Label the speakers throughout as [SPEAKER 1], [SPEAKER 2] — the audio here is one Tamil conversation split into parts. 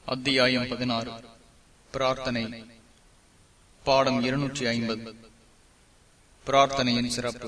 [SPEAKER 1] அத்தியாயம் பதினாறு பிரார்த்தனை பாடம் இருநூற்றி ஐம்பது பிரார்த்தனையின் சிறப்பு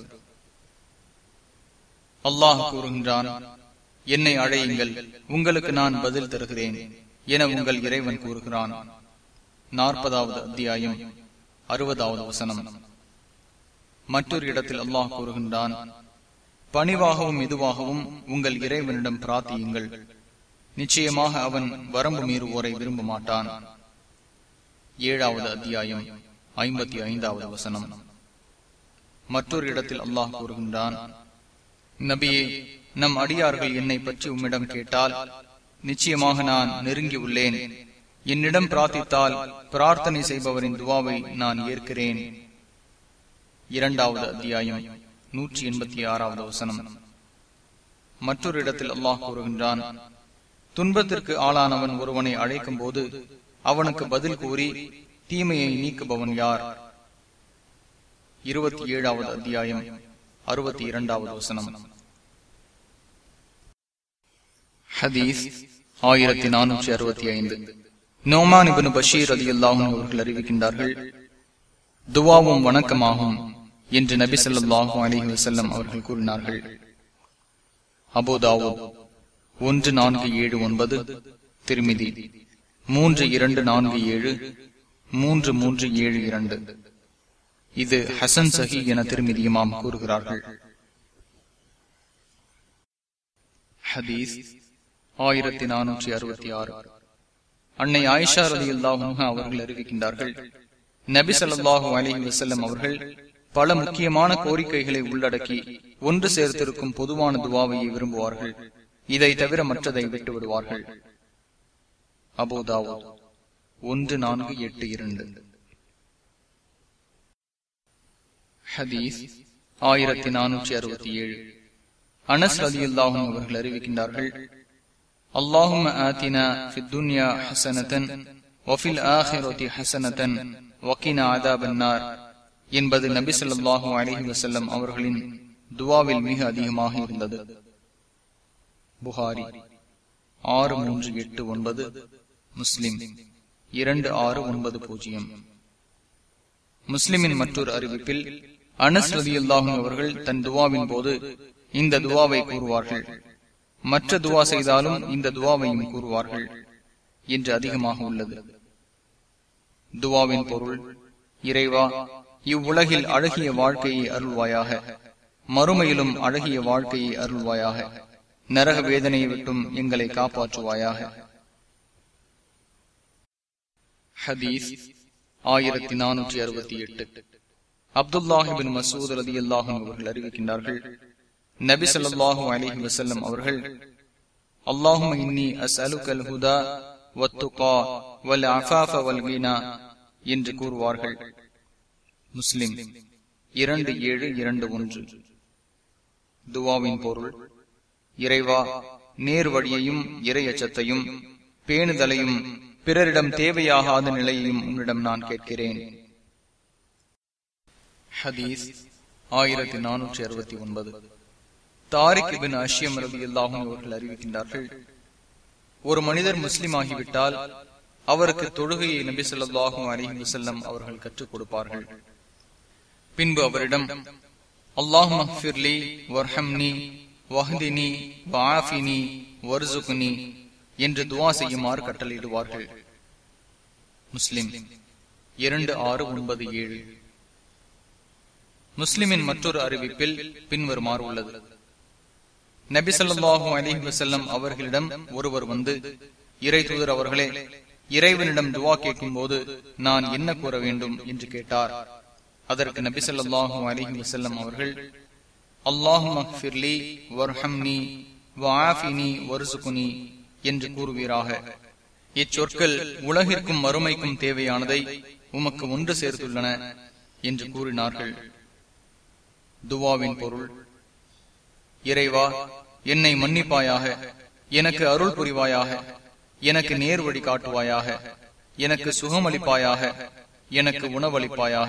[SPEAKER 1] அல்லாஹ் கூறுகின்றான் என்னை அழையுங்கள் உங்களுக்கு நான் பதில் தருகிறேன் என உங்கள் இறைவன் கூறுகிறான் நாற்பதாவது அத்தியாயம் அறுபதாவது வசனம் மற்றொரு இடத்தில் அல்லாஹ் கூறுகின்றான் பணிவாகவும் மெதுவாகவும் உங்கள் இறைவனிடம் பிரார்த்தியுங்கள் நிச்சயமாக அவன் வரம்பு மீறுவோரை விரும்ப மாட்டான் ஏழாவது அத்தியாயம் ஐம்பத்தி ஐந்தாவது வசனம் மற்றொரு இடத்தில் அல்லாஹ் கூறுகின்றான் நபியே நம் அடியார்கள் என்னை பற்றி உம்மிடம் கேட்டால் நிச்சயமாக நான் நெருங்கி உள்ளேன் என்னிடம் பிரார்த்தித்தால் பிரார்த்தனை செய்பவரின் துவாவை நான் ஏற்கிறேன் இரண்டாவது அத்தியாயம் நூற்றி எண்பத்தி ஆறாவது வசனம் மற்றொரு இடத்தில் அல்லாஹ் கூறுகின்றான் துன்பத்திற்கு ஆளானவன் ஒருவனை அழைக்கும் போது அவனுக்கு பதில் கூறி தீமையை நீக்குபவன் யார் இருபத்தி ஏழாவது அத்தியாயம் அறுபத்தி இரண்டாவது வசனம் ஹதீஸ் ஆயிரத்தி நானூற்றி அறுபத்தி ஐந்து நோமான் இபின் பஷீர் அலி அல்லாஹும் அவர்கள் அறிவிக்கின்றார்கள் துவாவும் வணக்கமாகும் என்று நபி சொல்லாஹு அலிஹி வசல்லம் அவர்கள் கூறினார்கள் அபோதாவோ ஒன்று நான்கு ஏழு ஒன்பது திருமிதி மூன்று இரண்டு நான்கு ஏழு மூன்று மூன்று ஏழு இரண்டு இது ஹசன் சஹி என திருமிதியுமாம் கூறுகிறார்கள் ஹதீஸ் ஆயிரத்தி நானூற்றி அறுபத்தி ஆறு அன்னை ஆயிஷா அலி அல்லாஹும் அவர்கள் அறிவிக்கின்றார்கள் நபி சொல்லாஹு அலி வசல்லம் அவர்கள் பல முக்கியமான கோரிக்கைகளை உள்ளடக்கி ஒன்று சேர்த்திருக்கும் பொதுவான துவாவையை விரும்புவார்கள் இதை தவிர மற்றதை விட்டு விடுவார்கள் அபோதாவோ ஒன்று நான்கு எட்டு இரண்டு ஹதீஸ் ஆயிரத்தி நானூற்றி அறுபத்தி ஏழு அனஸ் அலி அல்லாஹும் அவர்கள் அறிவிக்கின்றார்கள் அல்லாஹும் ஆத்தினா துன்யா ஹசனத்தன் வஃபில் ஆஹிரதி ஹசனத்தன் வக்கீன ஆதாபன்னார் என்பது நபி சொல்லாஹு அலஹி வசல்லம் அவர்களின் துவாவில் மிக அதிகமாக இருந்தது புகாரி ஆறு மூன்று எட்டு ஒன்பது முஸ்லிம் இரண்டு ஆறு ஒன்பது பூஜ்ஜியம் முஸ்லிமின் மற்றொரு அறிவிப்பில் அனஸ் ரதி அல்லாஹும் அவர்கள் தன் துவாவின் போது இந்த துவாவை கூறுவார்கள் மற்ற துவா செய்தாலும் இந்த துவாவையும் கூறுவார்கள் என்று அதிகமாக உள்ளது துவாவின் பொருள் இறைவா இவ்வுலகில் அழகிய வாழ்க்கையை அருள்வாயாக மறுமையிலும் அழகிய வாழ்க்கையை அருள்வாயாக நரக வேதனையை விட்டும் எங்களை காப்பாற்றுவாயாக ஹதீஸ் ஆயிரத்தி நானூற்றி அறுபத்தி எட்டு அப்துல்லாஹிபின் மசூத் ரதி அல்லாஹும் அவர்கள் அறிவிக்கின்றார்கள் நபி சொல்லாஹு அலிஹி வசல்லம் அவர்கள் அல்லாஹும் இன்னி அஸ்அலுக்கல் ஹுதா வத்துகா வல் அஃபாஃப வல் கீனா என்று கூறுவார்கள் முஸ்லிம் இரண்டு ஏழு இரண்டு ஒன்று துவாவின் பொருள் இறைவா நேர் வழியையும் இறை அச்சத்தையும் பேணுதலையும் பிறரிடம் தேவையாகாத நிலையையும் உன்னிடம் நான் கேட்கிறேன் ஹதீஸ் ஆயிரத்தி நானூற்றி அறுபத்தி ஒன்பது தாரிக் பின் அஷ்யம் ரவி அல்லாஹும் அவர்கள் அறிவிக்கின்றார்கள் ஒரு மனிதர் முஸ்லிம் ஆகிவிட்டால் அவருக்கு தொழுகையை நபி சொல்லாஹும் அலிஹி வசல்லம் அவர்கள் கற்றுக் கொடுப்பார்கள் பின்பு அவரிடம் அல்லாஹ் மஹ்பிர்லி வர்ஹம்னி வஹ்தினி வாஃபினி வர்சுகுனி என்று துவா செய்யுமாறு கட்டளையிடுவார்கள் முஸ்லிம் இரண்டு ஆறு ஒன்பது ஏழு முஸ்லிமின் மற்றொரு அறிவிப்பில் பின்வருமாறு உள்ளது நபி சொல்லாஹு அலி வசல்லம் அவர்களிடம் ஒருவர் வந்து இறை தூதர் அவர்களே இறைவனிடம் துவா கேட்கும் போது நான் என்ன கூற வேண்டும் என்று கேட்டார் அதற்கு நபி சொல்லாஹு அலிஹி வசல்லம் அவர்கள் அல்லாஹுமி வர்ஹம்னி வாஃபினி வருசுகுனி என்று கூறுவீராக இச்சொற்கள் உலகிற்கும் மறுமைக்கும் தேவையானதை உமக்கு ஒன்று சேர்த்துள்ளன என்று கூறினார்கள் துவாவின் பொருள் இறைவா என்னை மன்னிப்பாயாக எனக்கு அருள் புரிவாயாக எனக்கு நேர் வழி காட்டுவாயாக எனக்கு சுகமளிப்பாயாக எனக்கு உணவளிப்பாயாக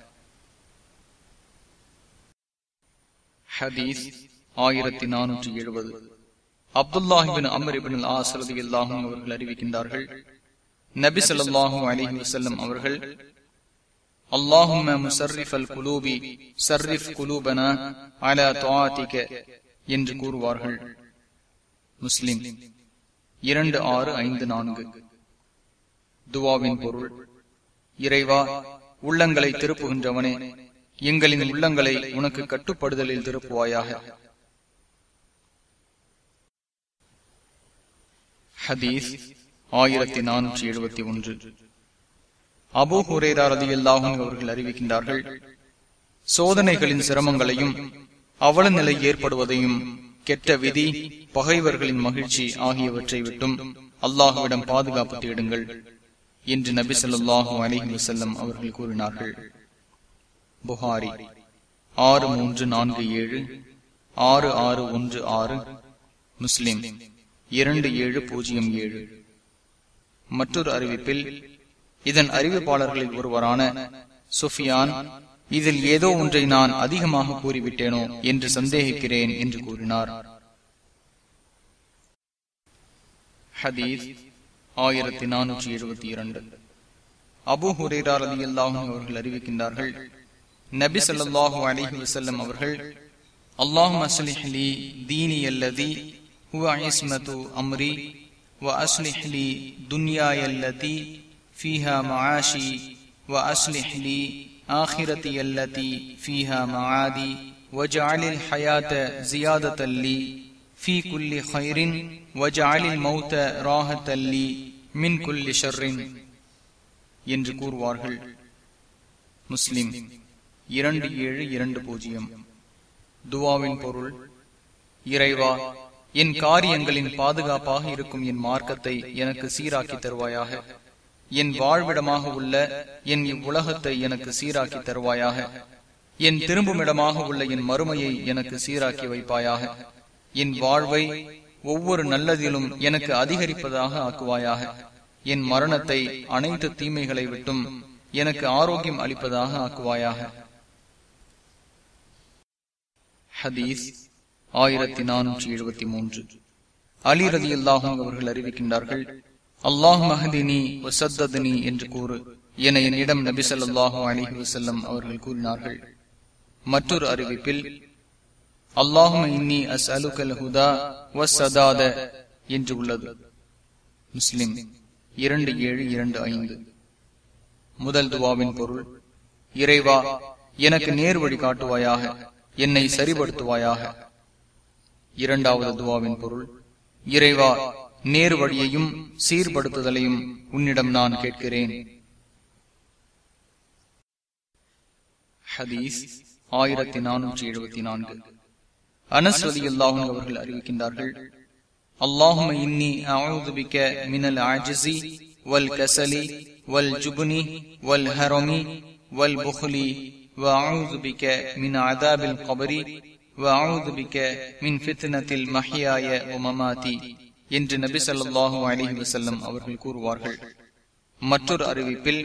[SPEAKER 1] ஹதீஸ் ஆயிரத்தி நானூற்றி எழுபது அப்துல்லாஹிபின் அமர் இபின் ஆசரதி அல்லாஹும் அவர்கள் அறிவிக்கின்றார்கள் நபி ஸல்லல்லாஹு அலைஹி வஸல்லம் அவர்கள் அல்லாஹும்ம முசர்ரிஃபல் குலூபி சர்ரிஃப் குலூபனா அலா துஆதிக என்று கூறுவார்கள் முஸ்லிம் இரண்டு ஆறு ஐந்து நான்கு துவாவின் பொருள் இறைவா உள்ளங்களை திருப்புகின்றவனே எங்களின் உள்ளங்களை உனக்கு கட்டுப்படுதலில் திருப்புவாயாக ஹதீஸ் ஆயிரத்தி நானூற்றி எழுபத்தி ஒன்று அபு ஹுரேரா ரதி அவர்கள் அறிவிக்கின்றார்கள் சோதனைகளின் சிரமங்களையும் அவல நிலை ஏற்படுவதையும் கெட்ட விதி பகைவர்களின் மகிழ்ச்சி ஆகியவற்றை விட்டும் அல்லாஹுவிடம் பாதுகாப்பு தேடுங்கள் என்று நபி சொல்லாஹு அலிஹி வசல்லம் அவர்கள் கூறினார்கள் புகாரி ஆறு மூன்று நான்கு ஏழு ஆறு ஆறு ஒன்று ஆறு முஸ்லிம் இரண்டு ஏழு பூஜ்ஜியம் ஏழு மற்றொரு அறிவிப்பில் இதன் அறிவிப்பாளர்களில் ஒருவரான சுஃபியான் இதில் ஏதோ ஒன்றை நான் அதிகமாக கூறிவிட்டேனோ என்று சந்தேகிக்கிறேன் என்று கூறினார் ஹதீஸ் ஆயிரத்தி நானூற்றி எழுபத்தி இரண்டு அபு ஹுரேரா ரதி அல்லாஹும் அவர்கள் அறிவிக்கின்றார்கள் நபி சொல்லாஹு அலிஹி வசல்லம் அவர்கள் அல்லாஹும் அஸ்லிஹ்லி தீனி அல்லதி هو عصمة أمري وأصلح لي دنياي التي فيها معاشي وأصلح لي آخرتي التي فيها معادي واجعل الحياة زيادة لي في كل خير واجعل الموت راحة لي من كل شر என்று கூறுவார்கள் முஸ்லிம் இரண்டு ஏழு இரண்டு பூஜ்ஜியம் துவாவின் பொருள் இறைவா என் காரியங்களின் பாதுகாப்பாக இருக்கும் என் மார்க்கத்தை எனக்கு சீராக்கி தருவாயாக என் வாழ்விடமாக உள்ள என் இவ்வுலகத்தை எனக்கு சீராக்கி தருவாயாக என் திரும்புமிடமாக உள்ள என் மறுமையை எனக்கு சீராக்கி வைப்பாயாக என் வாழ்வை ஒவ்வொரு நல்லதிலும் எனக்கு அதிகரிப்பதாக ஆக்குவாயாக என் மரணத்தை அனைத்து தீமைகளை விட்டும் எனக்கு ஆரோக்கியம் அளிப்பதாக ஆக்குவாயாக ஹதீஸ் ஆயிரத்தி நானூற்றி எழுபத்தி மூன்று அலி ரதி அல்லாஹும் அவர்கள் அறிவிக்கின்றார்கள் அல்லாஹ் மஹதினி வசத்தனி என்று கூறு என என்னிடம் நபி சொல்லாஹு அலிஹி வசல்லம் அவர்கள் கூறினார்கள் மற்றொரு அறிவிப்பில் அல்லாஹும் இன்னி அஸ் அலுகல் ஹுதா வசதாத என்று உள்ளது முஸ்லிம் இரண்டு ஏழு இரண்டு ஐந்து முதல் துவாவின் பொருள் இறைவா எனக்கு நேர் வழி காட்டுவாயாக என்னை சரிபடுத்துவாயாக இரண்டாவது துவாவின் பொருள் இறைவா நேர் வழியையும் சீர்படுத்துதலையும் உன்னிடம் நான் கேட்கிறேன் ஹதீஸ் ஆயிரத்தி நானூற்றி எழுபத்தி நான்கு அனஸ்வதி அல்லாஹும் அவர்கள் அறிவிக்கின்றார்கள் அல்லாஹும இன்னி அவுதுபிக்க மினல் ஆஜிசி வல் கசலி வல் ஜுபுனி வல் ஹரமி வல் புஹ்லி وأعوذ بك من عذاب القبر وأعوذ بك من فتنة المحياي ومماتي என்று நபி சொல்லாஹு அலிஹி வசல்லம் அவர்கள் கூறுவார்கள் மற்றொரு அறிவிப்பில்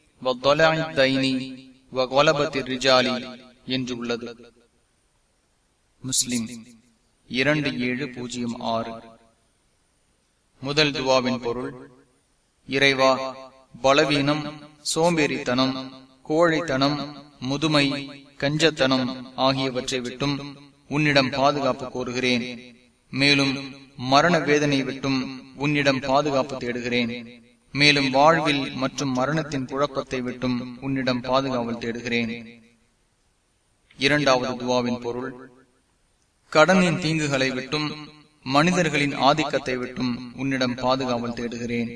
[SPEAKER 1] ரிஜாலி என்று உள்ளது முஸ்லிம் இரண்டு ஏழு பூஜ்ஜியம் ஆறு முதல் துவாவின் பொருள் இறைவா பலவீனம் சோம்பேறித்தனம் கோழைத்தனம் முதுமை கஞ்சத்தனம் ஆகியவற்றை விட்டும் உன்னிடம் பாதுகாப்பு கோருகிறேன் மேலும் மரண வேதனை விட்டும் உன்னிடம் பாதுகாப்பு தேடுகிறேன் மேலும் வாழ்வில் மற்றும் மரணத்தின் குழப்பத்தை விட்டும் உன்னிடம் பாதுகாவல் தேடுகிறேன் இரண்டாவது துவாவின் பொருள் கடனின் தீங்குகளை விட்டும் மனிதர்களின் ஆதிக்கத்தை விட்டும் உன்னிடம் பாதுகாவல் தேடுகிறேன்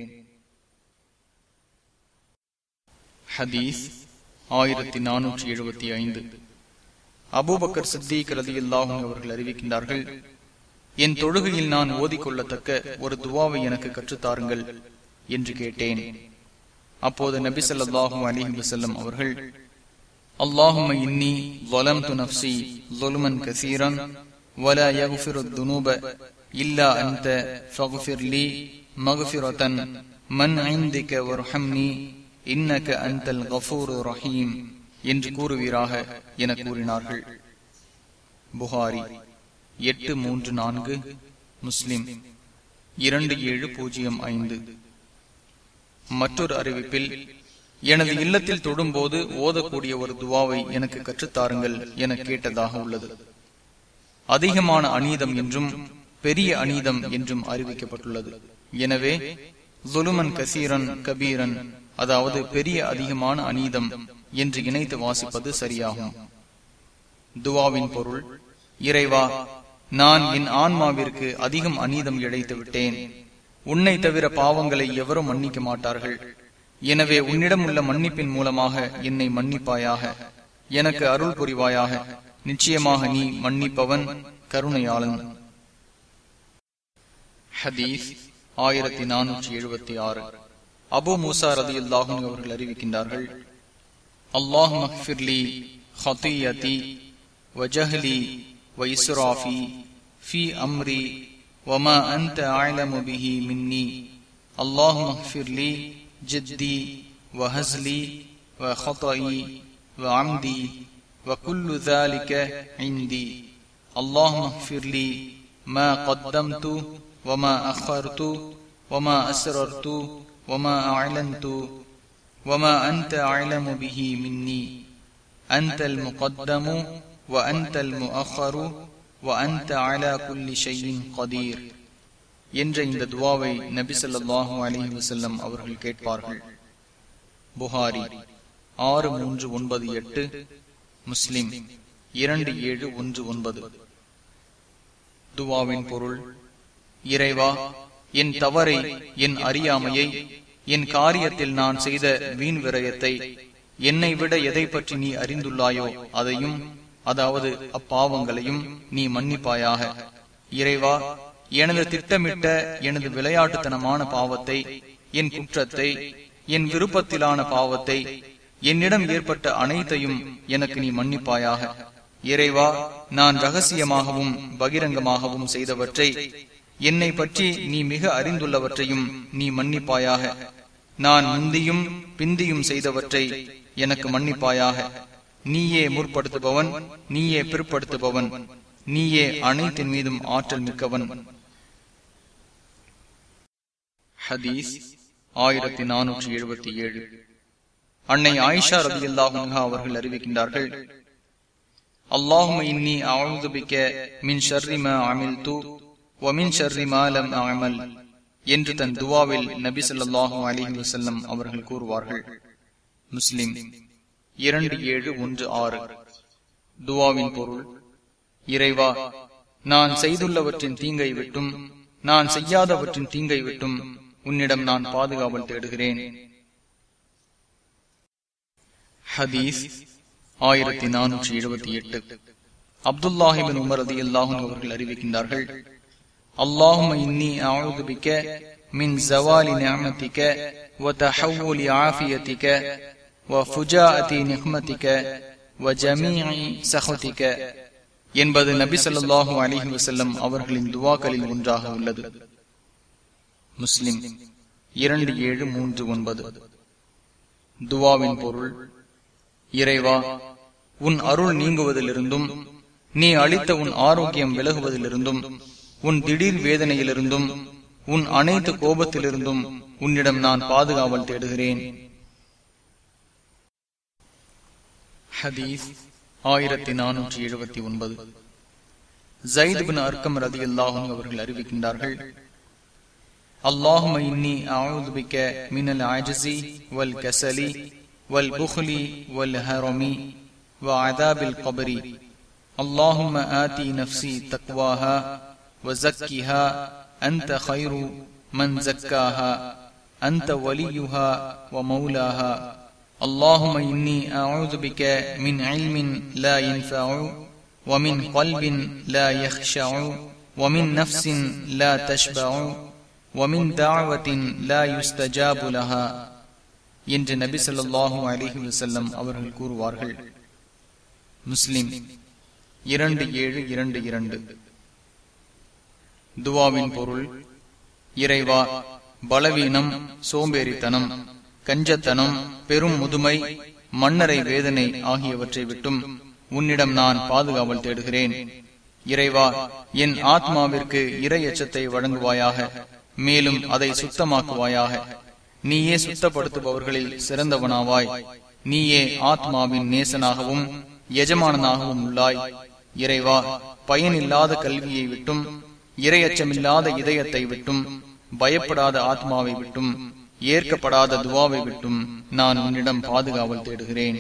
[SPEAKER 1] ஹதீஸ் ஆயிரத்தி நானூற்றி எழுபத்தி ஐந்து அபூபக்கர் சித்திக் ரதியில்லாஹும் அவர்கள் அறிவிக்கின்றார்கள் என் தொழுகையில் நான் ஓதிக்கொள்ளத்தக்க ஒரு துவாவை எனக்கு கற்றுத்தாருங்கள் என்று கேட்டேன் அப்போது நபி சொல்லாஹும் அலிஹி வசல்லம் அவர்கள் அல்லாஹும இன்னி வலம் து நப்சி ظلمًا كثيرا ولا يغفر الذنوب إلا أنت فاغفر لي مغفرة من عندك وارحمني இன்னக அந்தல் கஃபூர் ரஹீம் என்று கூறுவீராக என கூறினார்கள் புகாரி எட்டு மூன்று நான்கு முஸ்லிம் இரண்டு ஏழு பூஜ்ஜியம் ஐந்து மற்றொரு அறிவிப்பில் எனது இல்லத்தில் தொடும்போது ஓதக்கூடிய ஒரு துவாவை எனக்கு கற்றுத்தாருங்கள் என கேட்டதாக உள்ளது அதிகமான அநீதம் என்றும் பெரிய அநீதம் என்றும் அறிவிக்கப்பட்டுள்ளது எனவே ஜுலுமன் கசீரன் கபீரன் அதாவது பெரிய அதிகமான அநீதம் என்று இணைத்து வாசிப்பது சரியாகும் துவாவின் பொருள் இறைவா நான் என் ஆன்மாவிற்கு அதிகம் அநீதம் இழைத்து விட்டேன் உன்னை தவிர பாவங்களை எவரும் மன்னிக்க மாட்டார்கள் எனவே உன்னிடம் உள்ள மன்னிப்பின் மூலமாக என்னை மன்னிப்பாயாக எனக்கு அருள் புரிவாயாக நிச்சயமாக நீ மன்னிப்பவன் கருணையாளன் ஹதீஸ் ஆயிரத்தி நானூற்றி எழுபத்தி ஆறு அபு மூசா ரதி அல்லாஹும் அவர்கள் அறிவிக்கின்றார்கள் அல்லாஹ் மஹ்பிர்லி ஹத்தியதி வஜஹலி வைசுராஃபி في أمري وما أنت أعلم به مني اللهم اغفر لي جدي وهزلي وخطئي وعمدي وكل ذلك عندي اللهم اغفر لي ما قدمت وما أخرت وما أسررت وما أعلنت وما أنت أعلم به مني أنت المقدم وأنت المؤخر وأنت على كل شيء قدير என்ற இந்த துவாவை நபி சொல்லாஹு அலஹி வசல்லம் அவர்கள் கேட்பார்கள் புகாரி ஆறு மூன்று ஒன்பது எட்டு முஸ்லிம் இரண்டு ஏழு ஒன்று ஒன்பது துவாவின் பொருள் இறைவா என் தவறை என் அறியாமையை என் காரியத்தில் நான் செய்த வீண் விரயத்தை என்னை விட எதை பற்றி நீ அறிந்துள்ளாயோ அதையும் அதாவது அப்பாவங்களையும் நீ மன்னிப்பாயாக இறைவா எனது திட்டமிட்ட எனது விளையாட்டுத்தனமான பாவத்தை என் குற்றத்தை என் விருப்பத்திலான பாவத்தை என்னிடம் ஏற்பட்ட அனைத்தையும் எனக்கு நீ மன்னிப்பாயாக இறைவா நான் ரகசியமாகவும் பகிரங்கமாகவும் செய்தவற்றை என்னை பற்றி நீ மிக அறிந்துள்ளவற்றையும் நீ மன்னிப்பாயாக நான் முந்தியும் பிந்தியும் செய்தவற்றை எனக்கு மன்னிப்பாயாக நீயே முற்படுத்துபவன் நீயே பிற்படுத்துபவன் நீயே அனைத்தின் மீதும் ஆற்றல் மிக்கவன் ஹதீஸ் ஆயிரத்தி நானூற்றி எழுபத்தி ஏழு அன்னை ஆயிஷா ரபி அல்லாஹா அவர்கள் அறிவிக்கின்றார்கள் அல்லாஹும் இன்னி அவுதுபிக்க மின் ஷர்ரிமா அமில்து ஒமின் ஷர்ரிமா லம் அமல் என்று தன் துவாவில் நபி சொல்லாஹு அலிஹி வசல்லம் அவர்கள் கூறுவார்கள் முஸ்லிம் இரண்டு ஏழு ஒன்று ஆறு துவாவின் பொருள் இறைவா நான் செய்துள்ளவற்றின் தீங்கை விட்டும் நான் செய்யாதவற்றின் தீங்கை விட்டும் உன்னிடம் நான் பாதுகாவல் தேடுகிறேன் ஹதீஸ் ஆயிரத்தி நானூற்றி எழுபத்தி எட்டு அப்துல்லாஹிபின் உமர் அதி அல்லாஹும் அவர்கள் அறிவிக்கின்றார்கள் அல்லாஹும் இன்னி அவுதுபிக்க மின் ஜவாலி நியமத்திக்க وتحول عافيتك وفجاءة نقمتك وجميع سخطك என்பது நபி சொல்லாஹு அலிஹி வசல்லம் அவர்களின் துவாக்களில் ஒன்றாக உள்ளது முஸ்லிம் இரண்டு ஏழு மூன்று ஒன்பது துவாவின் பொருள் இறைவா உன் அருள் நீங்குவதிலிருந்தும் நீ அளித்த உன் ஆரோக்கியம் விலகுவதிலிருந்தும் உன் திடீர் வேதனையிலிருந்தும் உன் அனைத்து கோபத்திலிருந்தும் உன்னிடம் நான் பாதுகாவல் தேடுகிறேன் ஹதீஸ் ஆயிரத்தி நானூற்றி எழுபத்தி ஒன்பது ஜயித் பின் அர்க்கம் ரதி அல்லாஹும் அவர்கள் அறிவிக்கின்றார்கள் அல்லாஹும் இன்னி அவுதுபிக்க மினல் ஆஜசி வல் கசலி வல் புஹ்லி வல் ஹரமி وعذاب القبر اللهم آتي نفسي تقواها وزكها أنت خير من زكاها أنت وليها ومولاها اللهم إني أعوذ بك من علم لا ينفع ومن قلب لا يخشع ومن نفس لا تشبع ومن دعوة لا يستجاب لها என்று நபி சொல்லாஹு அலிஹி வசல்லம் அவர்கள் கூறுவார்கள் முஸ்லிம் இரண்டு ஏழு இரண்டு இரண்டு துவாவின் பொருள் இறைவா பலவீனம் சோம்பேறித்தனம் கஞ்சத்தனம் பெரும் முதுமை மன்னரை வேதனை ஆகியவற்றை விட்டும் உன்னிடம் நான் பாதுகாவல் தேடுகிறேன் இறைவா என் ஆத்மாவிற்கு இறை எச்சத்தை வழங்குவாயாக மேலும் அதை சுத்தமாக்குவாயாக நீயே சுத்தப்படுத்துபவர்களில் சிறந்தவனாவாய் நீயே ஆத்மாவின் நேசனாகவும் எஜமானனாகவும் உள்ளாய் இறைவா பயனில்லாத கல்வியை விட்டும் இரையச்சமில்லாத இதயத்தை விட்டும் பயப்படாத ஆத்மாவை விட்டும் ஏற்கப்படாத துவாவை விட்டும் நான் உன்னிடம் பாதுகாவல் தேடுகிறேன்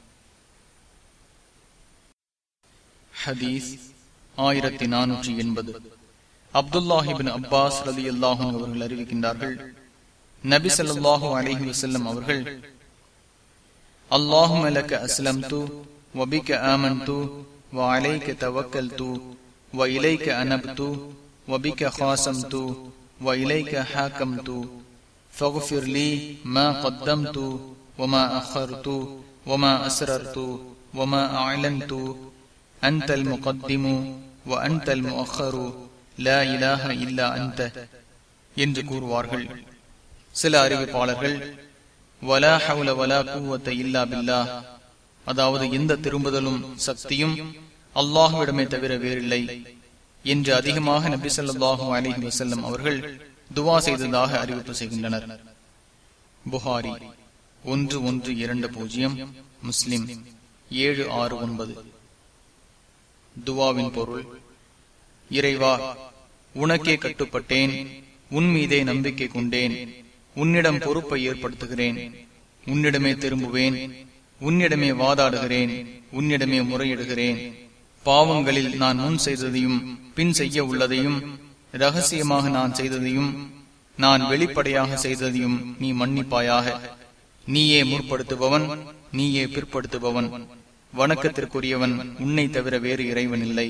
[SPEAKER 1] ஹதீஸ் ஆயிரத்தி நானூற்றி எண்பது அப்துல்லாஹிபின் அப்பாஸ் ரதி அல்லாஹும் அவர்கள் அறிவிக்கின்றார்கள் நபி சொல்லாஹு அலஹி வசல்லம் அவர்கள் அல்லாஹும் அலக்க அஸ்லம் து வபிக்க ஆமன் து وعليك توكلت وإليك أنبت وبك خاصمت وإليك حاكمت فاغفر لي ما قدمت وما أخرت وما أسررت وما أعلنت أنت المقدم وأنت المؤخر لا إله إلا أنت என்று கூறுவார்கள் சில அறிவிப்பாளர்கள் வலா ஹவுல வலா கூவத்த இல்லா பில்லா அதாவது எந்த திரும்புதலும் சக்தியும் அல்லாஹுவிடமே தவிர வேறில்லை என்று அதிகமாக நபி சொல்லாஹு அலிஹி வசல்லம் அவர்கள் துவா செய்ததாக அறிவிப்பு செய்கின்றனர் புகாரி ஒன்று ஒன்று இரண்டு பூஜ்ஜியம் முஸ்லிம் ஏழு ஆறு ஒன்பது துவாவின் பொருள் இறைவா உனக்கே கட்டுப்பட்டேன் உன் மீதே நம்பிக்கை கொண்டேன் உன்னிடம் பொறுப்பை ஏற்படுத்துகிறேன் உன்னிடமே திரும்புவேன் உன்னிடமே வாதாடுகிறேன் உன்னிடமே முறையிடுகிறேன் பாவங்களில் நான் முன் செய்ததையும் பின் செய்ய உள்ளதையும் ரகசியமாக நான் செய்ததையும் நான் வெளிப்படையாக செய்ததையும் நீ மன்னிப்பாயாக நீயே முற்படுத்துபவன் நீயே பிற்படுத்துபவன் வணக்கத்திற்குரியவன் உன்னை தவிர வேறு இறைவன் இல்லை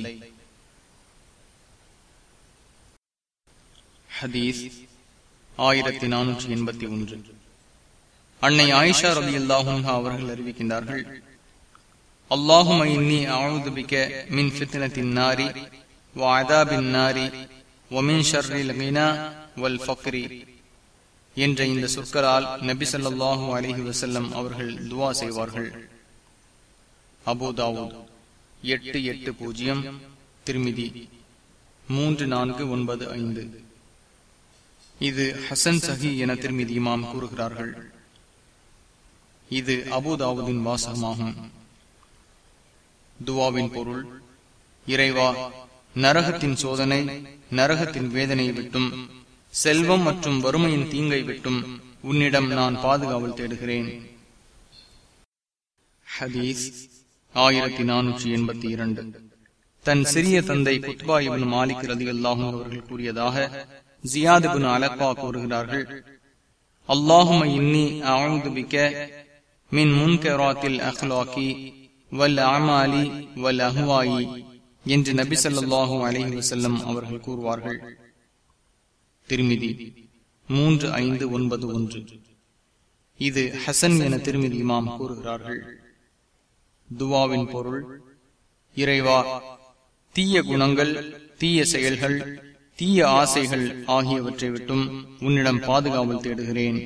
[SPEAKER 1] ஹதீஸ் ஆயிரத்தி நானூற்றி எண்பத்தி ஒன்று அன்னை ஆயிஷா ரவி அல்லாஹும் அவர்கள் அறிவிக்கின்றார்கள் அல்லாஹும் இன்னி அவுதுபிக்க மின் ஃபித்னத்தின் நாரி வாதாபின் நாரி ஒமின் ஷர்ரில் மினா வல் ஃபக்ரி என்ற இந்த சொற்களால் நபி சொல்லாஹு அலிஹி வசல்லம் அவர்கள் துவா செய்வார்கள் அபுதாவூத் எட்டு எட்டு பூஜ்ஜியம் திருமிதி மூன்று நான்கு ஒன்பது ஐந்து இது ஹசன் சஹி என திருமிதி இமாம் கூறுகிறார்கள் இது அபுதாவுதின் வாசகமாகும் துவாவின் பொருள் இறைவா நரகத்தின் சோதனை நரகத்தின் வேதனை விட்டும் செல்வம் மற்றும் வறுமையின் தீங்கை விட்டும் உன்னிடம் நான் பாதுகாவல் தேடுகிறேன் ஹதீஸ் ஆயிரத்தி நானூற்றி எண்பத்தி இரண்டு தன் சிறிய தந்தை குத்பாயிபின் மாலிக் ரதி அல்லாஹும் அவர்கள் கூறியதாக ஜியாதிபின் அலப்பா கூறுகிறார்கள் அல்லாஹும இன்னி அவுதுபிக்க மின் முன்கராத்தில் அஹ்லாக்கி வல் அமாலி வல் அஹ்வாயி என்று நபி சொல்லாஹு அலஹி வசல்லம் அவர்கள் கூறுவார்கள் திருமிதி மூன்று ஐந்து ஒன்பது ஒன்று இது ஹசன் என திருமிதி இமாம் கூறுகிறார்கள் துவாவின் பொருள் இறைவா தீய குணங்கள் தீய செயல்கள் தீய ஆசைகள் ஆகியவற்றை விட்டும் உன்னிடம் பாதுகாவல் தேடுகிறேன்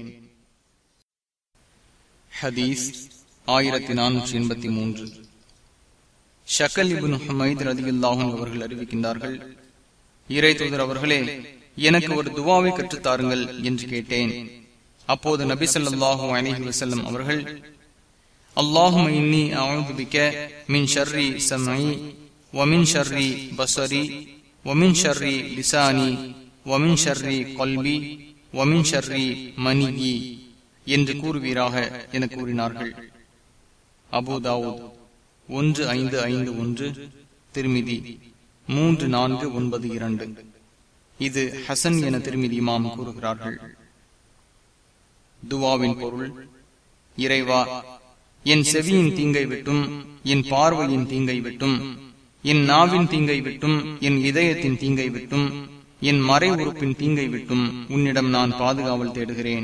[SPEAKER 1] ஹதீஸ் ஆயிரத்தி நானூற்றி எண்பத்தி மூன்று ஷக்கல் இபின் ஹமைத் ரதியுல்லாஹும் அவர்கள் அறிவிக்கின்றார்கள் இறை தூதர் அவர்களே எனக்கு ஒரு துவாவை கற்றுத்தாருங்கள் என்று கேட்டேன் அப்போது நபி சொல்லாஹு அலஹி வசல்லம் அவர்கள் அல்லாஹும் இன்னி அவுதுபிக்க மின் ஷர்ரி சமை ومن شر بصري ومن شر لساني ومن شر قلبي ومن شر مني என்று கூறுவீராக என கூறினார்கள் அபுதாவுத் ஒன்று ஐந்து ஐந்து ஒன்று திருமிதி மூன்று நான்கு ஒன்பது இரண்டு இது ஹசன் என திருமிதி இமாம் கூறுகிறார்கள் துவாவின் பொருள் இறைவா என் செவியின் தீங்கை விட்டும் என் பார்வையின் தீங்கை விட்டும் என் நாவின் தீங்கை விட்டும் என் இதயத்தின் தீங்கை விட்டும் என் மறை உறுப்பின் தீங்கை விட்டும் உன்னிடம் நான் பாதுகாவல் தேடுகிறேன்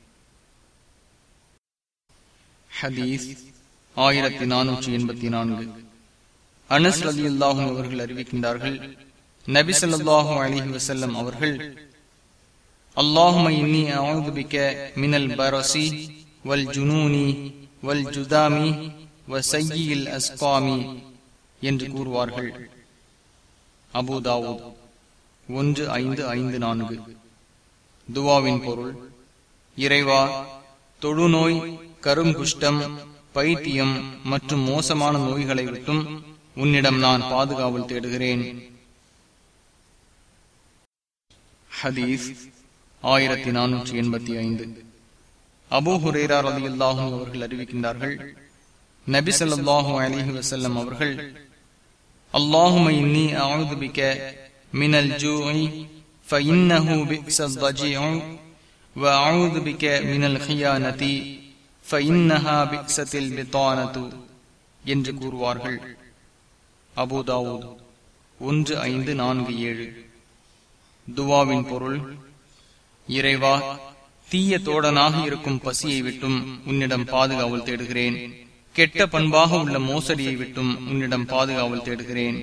[SPEAKER 1] ஹதீஸ் ஆயிரத்தி நானூற்றி எண்பத்தி நான்கு அனஸ் ரதி அல்லாஹும் அவர்கள் அறிவிக்கின்றார்கள் நபி சொல்லாஹு அலிஹி வசல்லம் அவர்கள் அல்லாஹும இன்னி அவுதுபிக்க மினல் பரசி வல் ஜுனூனி வல் ஜுதாமி வ சையில் அஸ்காமி என்று கூறுவார்கள் அபுதாவூத் ஒன்று ஐந்து ஐந்து நான்கு துவாவின் பொருள் இறைவா தொழுநோய் கருங்குஷ்டம் பைத்தியம் மற்றும் மோசமான நோய்களை விட்டும் உன்னிடம் நான் பாதுகாவல் தேடுகிறேன் ஹதீஸ் ஆயிரத்தி நானூற்றி எண்பத்தி ஐந்து அபு ஹுரேரா ரதி அல்லாஹும் அவர்கள் அறிவிக்கின்றார்கள் நபி சொல்லாஹு அலிஹி வசல்லம் அவர்கள் அல்லாஹும இன்னி அவுது பிக்க மினல் ஜூஇ فإنه بئس الضجيع وأعوذ بك من الخيانة فإنها بئست البطانة என்று கூறுவார்கள் அபுதாவூத் ஒன்று ஐந்து நான்கு ஏழு துவாவின் பொருள் இறைவா தீய தோடனாக இருக்கும் பசியை விட்டும் உன்னிடம் பாதுகாவல் தேடுகிறேன் கெட்ட பண்பாக உள்ள மோசடியை விட்டும் உன்னிடம் பாதுகாவல் தேடுகிறேன்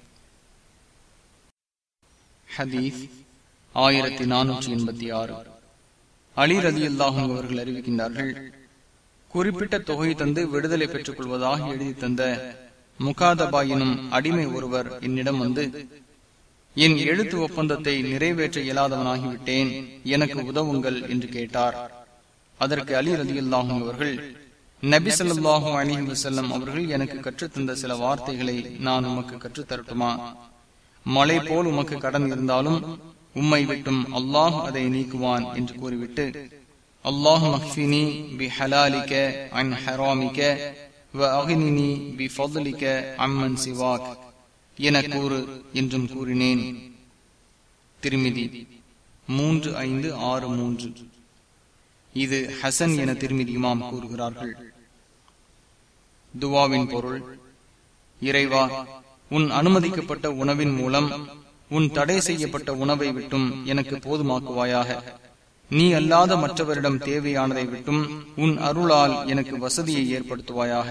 [SPEAKER 1] ஹதீஸ் ஆயிரத்தி நானூற்றி எண்பத்தி ஆறு அலி ரதி அல்லாஹும் அவர்கள் அறிவிக்கின்றார்கள் குறிப்பிட்ட தொகை தந்து விடுதலை பெற்றுக் கொள்வதாக எழுதி தந்த முகாதபா எனும் அடிமை ஒருவர் என்னிடம் வந்து என் எழுத்து ஒப்பந்தத்தை நிறைவேற்ற இயலாதவனாகிவிட்டேன் எனக்கு உதவுங்கள் என்று கேட்டார் அதற்கு அலி ரதி அல்லாஹும் அவர்கள் நபி சொல்லாஹு அலி வசல்லம் அவர்கள் எனக்கு கற்றுத்தந்த சில வார்த்தைகளை நான் உமக்கு கற்றுத்தரட்டுமா மலை போல் உமக்கு கடன் இருந்தாலும் உம்மை விட்டும் அல்லாஹ் அதை நீக்குவான் என்று கூறிவிட்டு அல்லாஹ் மஹ்பினி பி ஹலாலிக்க அன் ஹராமிக்க வ அகினினி பி ஃபضலிக்க அம்மன் சிவாக் என கூறு என்றும் கூறினேன் திருமிதி மூன்று ஐந்து ஆறு மூன்று இது ஹசன் என திருமிதி இமாம் கூறுகிறார்கள் துவாவின் பொருள் இறைவா உன் அனுமதிக்கப்பட்ட உணவின் மூலம் உன் தடை செய்யப்பட்ட உணவை விட்டும் எனக்கு போதுமாக்குவாயாக நீ அல்லாத மற்றவரிடம் தேவையானதை விட்டும் உன் அருளால் எனக்கு வசதியை ஏற்படுத்துவாயாக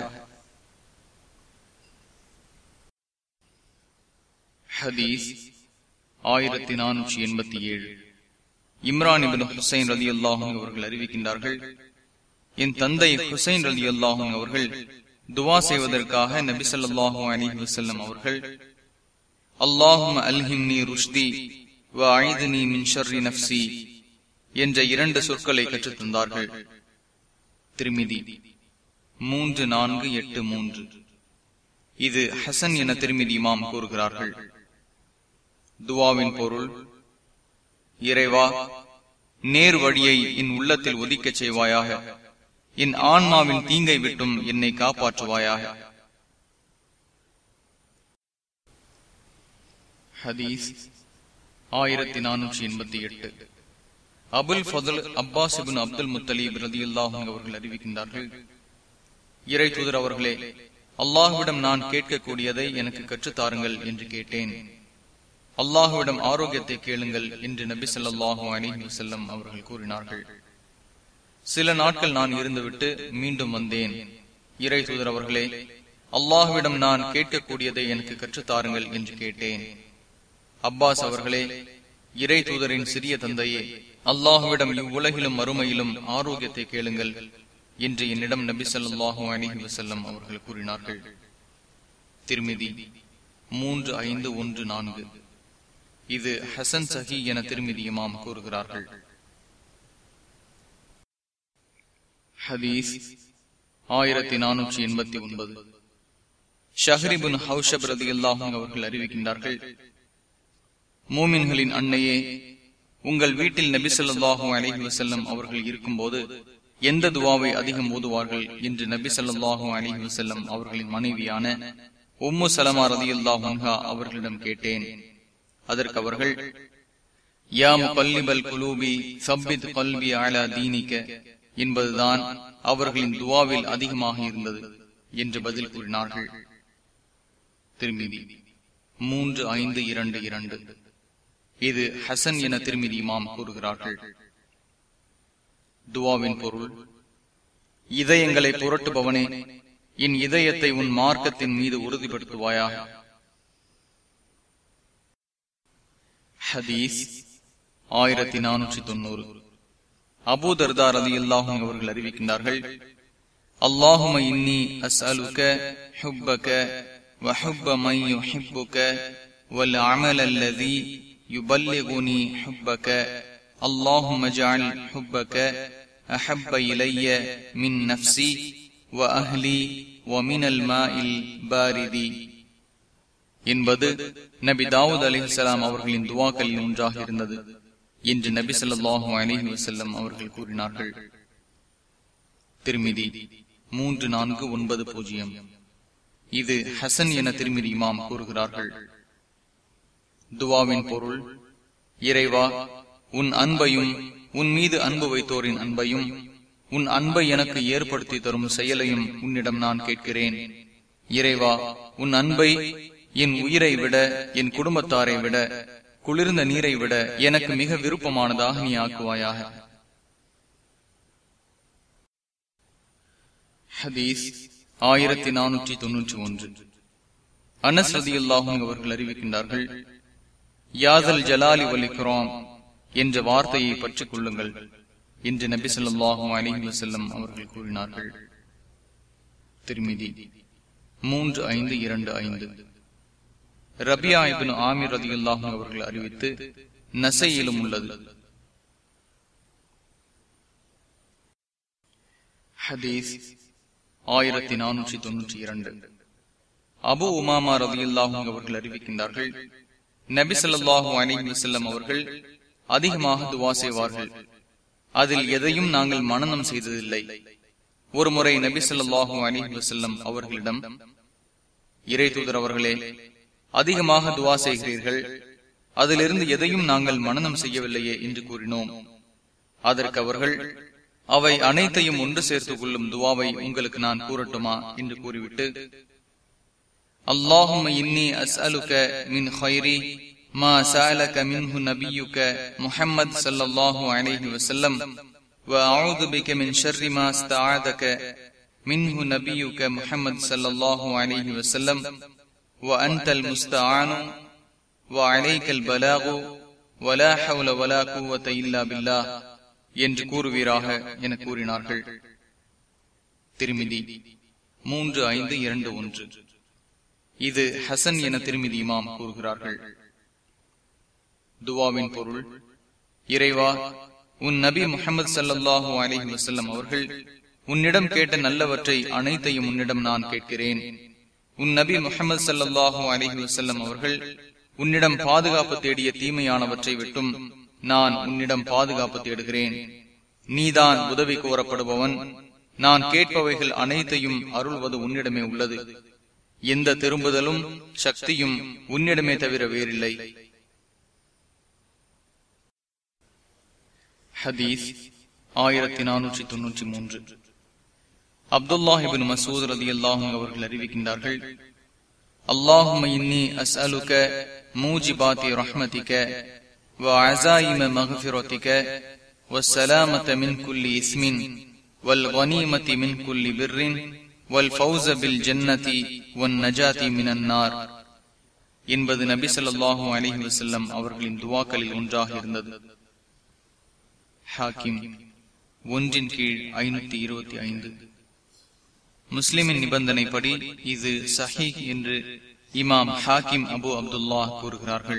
[SPEAKER 1] ஹதீஸ் ஆயிரத்தி நானூற்றி எண்பத்தி ஏழு இம்ரான் இபின் ஹுசைன் ரதி அல்லாஹும் அவர்கள் அறிவிக்கின்றார்கள் என் தந்தை ஹுசைன் ரதி அல்லாஹும் அவர்கள் துவா செய்வதற்காக நபிசல்லாஹு அலிஹி வசல்லம் அவர்கள் அல்லாஹும் அல்ஹிம்னி ருஷ்தி வ ஐதுனி மின் ஷர்ரி நப்சி என்ற இரண்டு சொற்களை கற்றுத் தந்தார்கள் திருமிதி மூன்று நான்கு எட்டு மூன்று இது ஹசன் என திருமிதி இமாம் கூறுகிறார்கள் துவாவின் பொருள் இறைவா நேர் வழியை என் உள்ளத்தில் ஒதிக்கச் செய்வாயாக என் ஆன்மாவின் தீங்கை விட்டும் என்னை காப்பாற்றுவாயாக ஹதீஸ் ஆயிரத்தி நானூற்றி எண்பத்தி எட்டு Abul Fadl Abbas ibn Abdul Muttalib ரதி அல்லாஹும் அவர்கள் அறிவிக்கின்றார்கள் இறை தூதர் அவர்களே அல்லாஹுவிடம் நான் கேட்கக்கூடியதை எனக்கு கற்றுத்தாருங்கள் என்று கேட்டேன் அல்லாஹுவிடம் ஆரோக்கியத்தை கேளுங்கள் என்று நபி சொல்லாஹு அலிஹி செல்லம் அவர்கள் கூறினார்கள் சில நாட்கள் நான் இருந்துவிட்டு மீண்டும் வந்தேன் இறை தூதர் அவர்களே அல்லாஹுவிடம் நான் கேட்கக்கூடியதை எனக்கு கற்றுத்தாருங்கள் என்று கேட்டேன் அப்பாஸ் அவர்களே இறை தூதரின் சிறிய தந்தையே அல்லாஹுவிடம் இவ்வுலகிலும் மறுமையிலும் ஆரோக்கியத்தை கேளுங்கள் என்று என்னிடம் நபி சொல்லாஹு அலிஹி வசல்லம் அவர்கள் கூறினார்கள் திருமிதி மூன்று ஐந்து ஒன்று நான்கு இது ஹசன் சஹி என திருமிதி இமாம் கூறுகிறார்கள் ஹதீஸ் ஆயிரத்தி நானூற்றி எண்பத்தி ஒன்பது ஷஹரிபுன் ஹவுஷப் ரதி அல்லாஹும் அவர்கள் அறிவிக்கின்றார்கள் மூமின்களின் அன்னையே உங்கள் வீட்டில் நபி சொல்லாஹு அலஹி வசல்லம் அவர்கள் இருக்கும்போது எந்த துவாவை அதிகம் ஓதுவார்கள் என்று நபி சொல்லாஹு அலஹி வசல்லம் அவர்களின் மனைவியான உம்மு சலமா ரதி அல்லாஹா அவர்களிடம் கேட்டேன் அதற்கு அவர்கள் யா முகல்லிபல் குலூபி சப்பித் கல்வி அலா தீனிக்க என்பதுதான் அவர்களின் துவாவில் அதிகமாக இருந்தது என்று பதில் கூறினார்கள் திருமிதி மூன்று ஐந்து இரண்டு இரண்டு இது ஹசன் என திருமிதி இமாம் கூறுகிறார்கள் துவாவின் பொருள் இதயங்களை புரட்டுபவனே என் இதயத்தை உன் மார்க்கத்தின் மீது உறுதிப்படுத்துவாயாக ஹதீஸ் ஆயிரத்தி நானூற்றி தொண்ணூறு அபூதர்தார் அலி அல்லாஹும் அவர்கள் அறிவிக்கின்றார்கள் அல்லாஹும இன்னி அஸ்அலுக ஹுப்பக وحب من يحبك والعمل الذي يبلغني حبك اللهم اجعل حبك أحب إلي من نفسي وأهلي ومن الماء البارد என்பது நபி தாவூத் அலிஹலாம் அவர்களின் துவாக்களில் ஒன்றாக இருந்தது என்று நபி சொல்லாஹு அலிஹி வசல்லம் அவர்கள் கூறினார்கள் திருமிதி மூன்று நான்கு ஒன்பது பூஜ்ஜியம் இது ஹசன் என திருமிதி இமாம் கூறுகிறார்கள் துவாவின் பொருள் இறைவா உன் அன்பையும் உன் மீது அன்பு வைத்தோரின் அன்பையும் உன் அன்பை எனக்கு ஏற்படுத்தி தரும் செயலையும் உன்னிடம் நான் கேட்கிறேன் இறைவா உன் அன்பை என் உயிரை விட என் குடும்பத்தாரை விட குளிர்ந்த நீரை விட எனக்கு மிக விருப்பமானதாக நீ ஆக்குவாயாக ஹதீஸ் ஆயிரத்தி நானூற்றி தொன்னூற்றி ஒன்று அனஸ் ரதியுல்லாஹும் அவர்கள் அறிவிக்கின்றார்கள் யாதல் ஜலாலி வலிக்கிறோம் என்ற வார்த்தையை பற்றிக் கொள்ளுங்கள் என்று நபி சொல்லாஹும் அலிஹி வசல்லம் அவர்கள் கூறினார்கள் திருமிதி மூன்று ஐந்து இரண்டு ஐந்து ரபியா இபின் ஆமீர் ரதியுல்லாஹும் அவர்கள் அறிவித்து நசையிலும் உள்ளது ஹதீஸ் ஆயிரத்தி நானூற்றி தொன்னூற்றி இரண்டு அபு உமாமா ரதியுல்லாஹும் அவர்கள் அறிவிக்கின்றார்கள் நபி சொல்லாஹு அலி வசல்லம் அவர்கள் அதிகமாக துவா செய்வார்கள் அதில் எதையும் நாங்கள் மனநம் செய்ததில்லை ஒரு முறை நபி சொல்லாஹு அலி வசல்லம் அவர்களிடம் இறை தூதர் அவர்களே அதிகமாக துவா செய்கிறீர்கள் அதிலிருந்து எதையும் நாங்கள் மனநம் செய்யவில்லையே என்று கூறினோம் அதற்கு அவர்கள் அவை அனைத்தையும் ஒன்று சேர்த்துக் கொள்ளும் துவாவை உங்களுக்கு நான் கூறட்டுமா என்று கூறிவிட்டு அல்லாஹும் இன்னி அஸ்அலுக மின் ஹைரி ما سألك منه نبيك محمد صلى الله عليه وسلم وأعوذ بك من شر ما استعاذك منه نبيك محمد صلى الله عليه وسلم وأنت المستعان وعليك البلاغ ولا حول ولا قوة إلا بالله என்று கூறுவீராக என கூறினார்கள் திருமிதி மூன்று ஐந்து இரண்டு ஒன்று இது ஹசன் என திருமிதி இமாம் கூறுகிறார்கள் துவாவின் பொருள் இறைவா உன் நபி முகமது சல்லாஹூ அலிஹி வசல்லம் அவர்கள் உன்னிடம் கேட்ட நல்லவற்றை அனைத்தையும் உன்னிடம் நான் கேட்கிறேன் உன் நபி முகமது சல்லாஹூ அலிஹி வசல்லம் அவர்கள் உன்னிடம் பாதுகாப்பு தேடிய தீமையானவற்றை விட்டும் நான் உன்னிடம் பாதுகாப்பு தேடுகிறேன் நீதான் உதவி கோரப்படுபவன் நான் கேட்பவைகள் அனைத்தையும் அருள்வது உன்னிடமே உள்ளது எந்த திரும்புதலும் சக்தியும் உன்னிடமே தவிர வேறில்லை ஹதீஸ் ஆயிரத்தி நானூற்றி தொன்னூற்றி மூன்று அப்துல்லாஹிபின் மசூத் ரதி அல்லாஹும் அவர்கள் அறிவிக்கின்றார்கள் அல்லாஹும் இன்னி அஸ்அலுக மூஜிபாத்தி ரஹ்மதிக وعزائم مغفرتك والسلامة من كل اسم والغنيمة من كل بر والفوز بالجنة والنجاة من النار என்பது நபி சொல்லாஹூ அலிஹி வசல்லம் அவர்களின் துவாக்களில் ஒன்றாக இருந்தது ஹாக்கிம் ஒன்றின் கீழ் ஐநூத்தி இருபத்தி ஐந்து முஸ்லிமின் நிபந்தனைப்படி இது சஹி என்று இமாம் ஹாக்கிம் அபு அப்துல்லா கூறுகிறார்கள்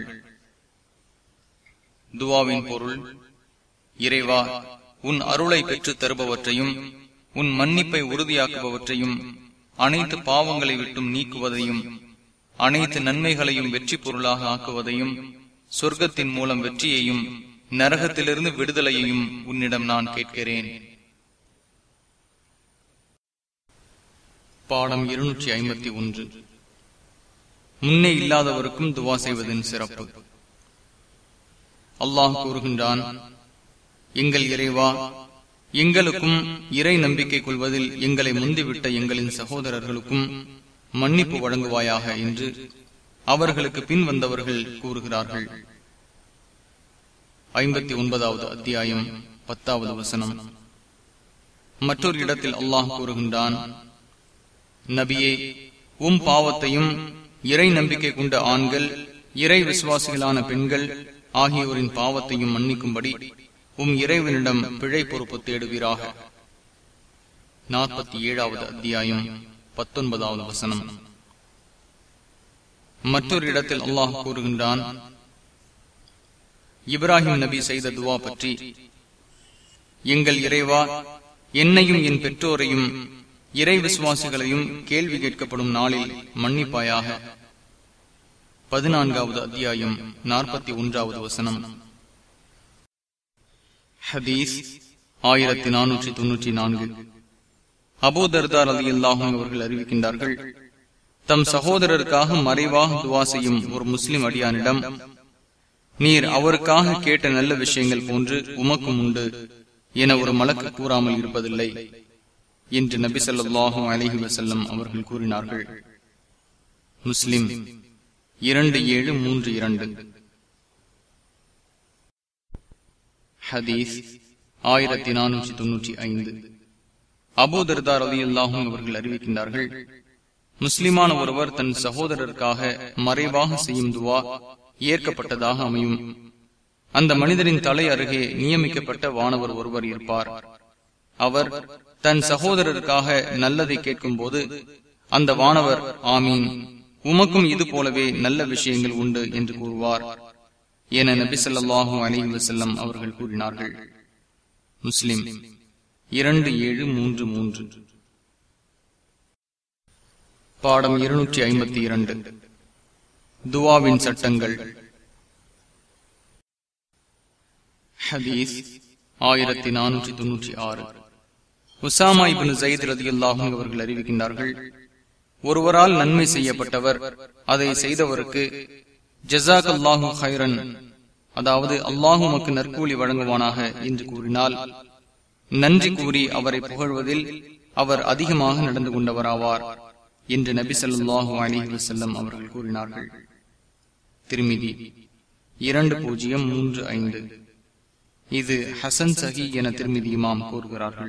[SPEAKER 1] துவாவின் பொருள் இறைவா உன் அருளை பெற்று தருபவற்றையும் உன் மன்னிப்பை உறுதியாக்குபவற்றையும் அனைத்து பாவங்களை விட்டும் நீக்குவதையும் அனைத்து நன்மைகளையும் வெற்றி பொருளாக ஆக்குவதையும் சொர்க்கத்தின் மூலம் வெற்றியையும் நரகத்திலிருந்து விடுதலையையும் உன்னிடம் நான் கேட்கிறேன் பாடம் இருநூற்றி ஐம்பத்தி ஒன்று முன்னே இல்லாதவருக்கும் துவா செய்வதின் சிறப்பு அல்லாஹ் கூறுகின்றான் எங்கள் இறைவா எங்களுக்கும் இறை நம்பிக்கை கொள்வதில் எங்களை முந்திவிட்ட எங்களின் சகோதரர்களுக்கும் மன்னிப்பு வழங்குவாயாக என்று அவர்களுக்கு பின் வந்தவர்கள் கூறுகிறார்கள் ஐம்பத்தி ஒன்பதாவது அத்தியாயம் பத்தாவது வசனம் மற்றொரு இடத்தில் அல்லாஹ் கூறுகின்றான் நபியே உம் பாவத்தையும் இறை நம்பிக்கை கொண்ட ஆண்கள் இறை விசுவாசிகளான பெண்கள் ஆகியோரின் பாவத்தையும் மன்னிக்கும்படி உம் இறைவனிடம் பிழை பொறுப்பு தேடுவீராக நாற்பத்தி ஏழாவது அத்தியாயம் பத்தொன்பதாவது வசனம் மற்றொரு இடத்தில் அல்லாஹ் கூறுகின்றான் இப்ராஹிம் நபி செய்த துவா பற்றி எங்கள் இறைவா என்னையும் என் பெற்றோரையும் இறை விசுவாசிகளையும் கேள்வி கேட்கப்படும் நாளில் மன்னிப்பாயாக பதினான்காவது அத்தியாயம் நாற்பத்தி ஒன்றாவது வசனம் ஹதீஸ் ஆயிரத்தி நானூற்றி தொன்னூற்றி நான்கு அபோதர்தார் அலி அல்லாஹும் அவர்கள் அறிவிக்கின்றார்கள் தம் சகோதரருக்காக மறைவாக துவா செய்யும் ஒரு முஸ்லிம் அடியானிடம் நீர் அவருக்காக கேட்ட நல்ல விஷயங்கள் போன்று உமக்கும் உண்டு என ஒரு மலக்கு கூறாமல் இருப்பதில்லை என்று நபி சொல்லாஹும் அலிஹி வசல்லம் அவர்கள் கூறினார்கள் முஸ்லிம் இரண்டு ஏழு மூன்று இரண்டு ஹதீஸ் ஆயிரத்தி நானூற்றி தொன்னூற்றி ஐந்து அபூதர்தார் அலி அல்லாஹும் அவர்கள் அறிவிக்கின்றார்கள் முஸ்லிமான ஒருவர் தன் சகோதரருக்காக மறைவாக செய்யும் துவா ஏற்கப்பட்டதாக அமையும் அந்த மனிதரின் தலை அருகே நியமிக்கப்பட்ட வானவர் ஒருவர் இருப்பார் அவர் தன் சகோதரருக்காக நல்லதை கேட்கும் போது அந்த வானவர் ஆமீன் உமக்கும் இது போலவே நல்ல விஷயங்கள் உண்டு என்று கூறுவார் என நபி சொல்லாஹு அலி வசல்லம் அவர்கள் கூறினார்கள் முஸ்லிம் இரண்டு ஏழு மூன்று மூன்று பாடம் இருநூற்றி ஐம்பத்தி இரண்டு துவாவின் சட்டங்கள் ஹதீஸ் ஆயிரத்தி நானூற்றி தொன்னூற்றி ஆறு உசாமா இபின் ஜயித் ரதி அல்லாஹும் அவர்கள் அறிவிக்கின்றார்கள் ஒருவரால் நன்மை செய்யப்பட்டவர் அதை செய்தவருக்கு ஜசாக் அல்லாஹு ஹைரன் அதாவது அல்லாஹு மக்கு நற்கூலி வழங்குவானாக என்று கூறினால் நன்றி கூறி அவரை புகழ்வதில் அவர் அதிகமாக நடந்து கொண்டவராவார் என்று நபி சொல்லாஹு அலிஹி வசல்லம் அவர்கள் கூறினார்கள் திருமிதி இரண்டு பூஜ்ஜியம் மூன்று ஐந்து இது ஹசன் சஹி என திருமிதி இமாம் கூறுகிறார்கள்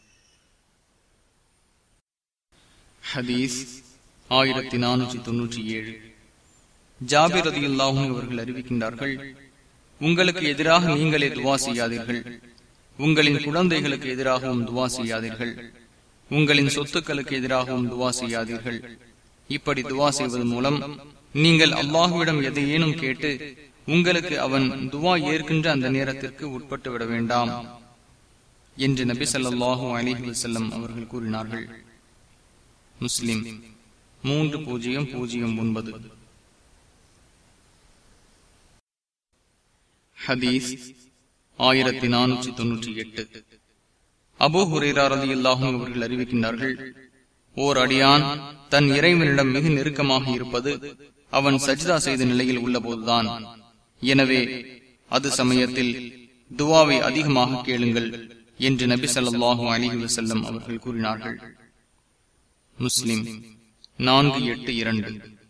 [SPEAKER 1] ஹதீஸ் ஆயிரத்தி நானூற்றி தொன்னூற்றி ஏழு ஜாபிர் ரதி அல்லாஹும் அவர்கள் அறிவிக்கின்றார்கள் உங்களுக்கு எதிராக நீங்களே துவா செய்யாதீர்கள் உங்களின் குழந்தைகளுக்கு எதிராகவும் துவா செய்யாதீர்கள் உங்களின் சொத்துக்களுக்கு எதிராகவும் துவா செய்யாதீர்கள் இப்படி துவா செய்வது மூலம் நீங்கள் அல்லாஹுவிடம் எதையேனும் கேட்டு உங்களுக்கு அவன் துவா ஏற்கின்ற அந்த நேரத்திற்கு உட்பட்டு விட வேண்டாம் என்று நபி சொல்லாஹு அலிஹி வசல்லம் அவர்கள் கூறினார்கள் முஸ்லிம் மூன்று பூஜ்ஜியம் பூஜ்ஜியம் ஒன்பது ஹதீஸ் ஆயிரத்தி நானூற்றி தொன்னூற்றி எட்டு அபு ஹுரேரார் அலி அல்லாஹும் அவர்கள் அறிவிக்கின்றார்கள் ஓர் அடியான் தன் இறைவனிடம் மிக நெருக்கமாக இருப்பது அவன் சஜிதா செய்த நிலையில் உள்ளபோதுதான் எனவே அது சமயத்தில் துவாவை அதிகமாக கேளுங்கள் என்று நபி சொல்லாஹு அலிஹி வசல்லம் அவர்கள் கூறினார்கள் முஸ்லிம் நான்கு எட்டு இரண்டு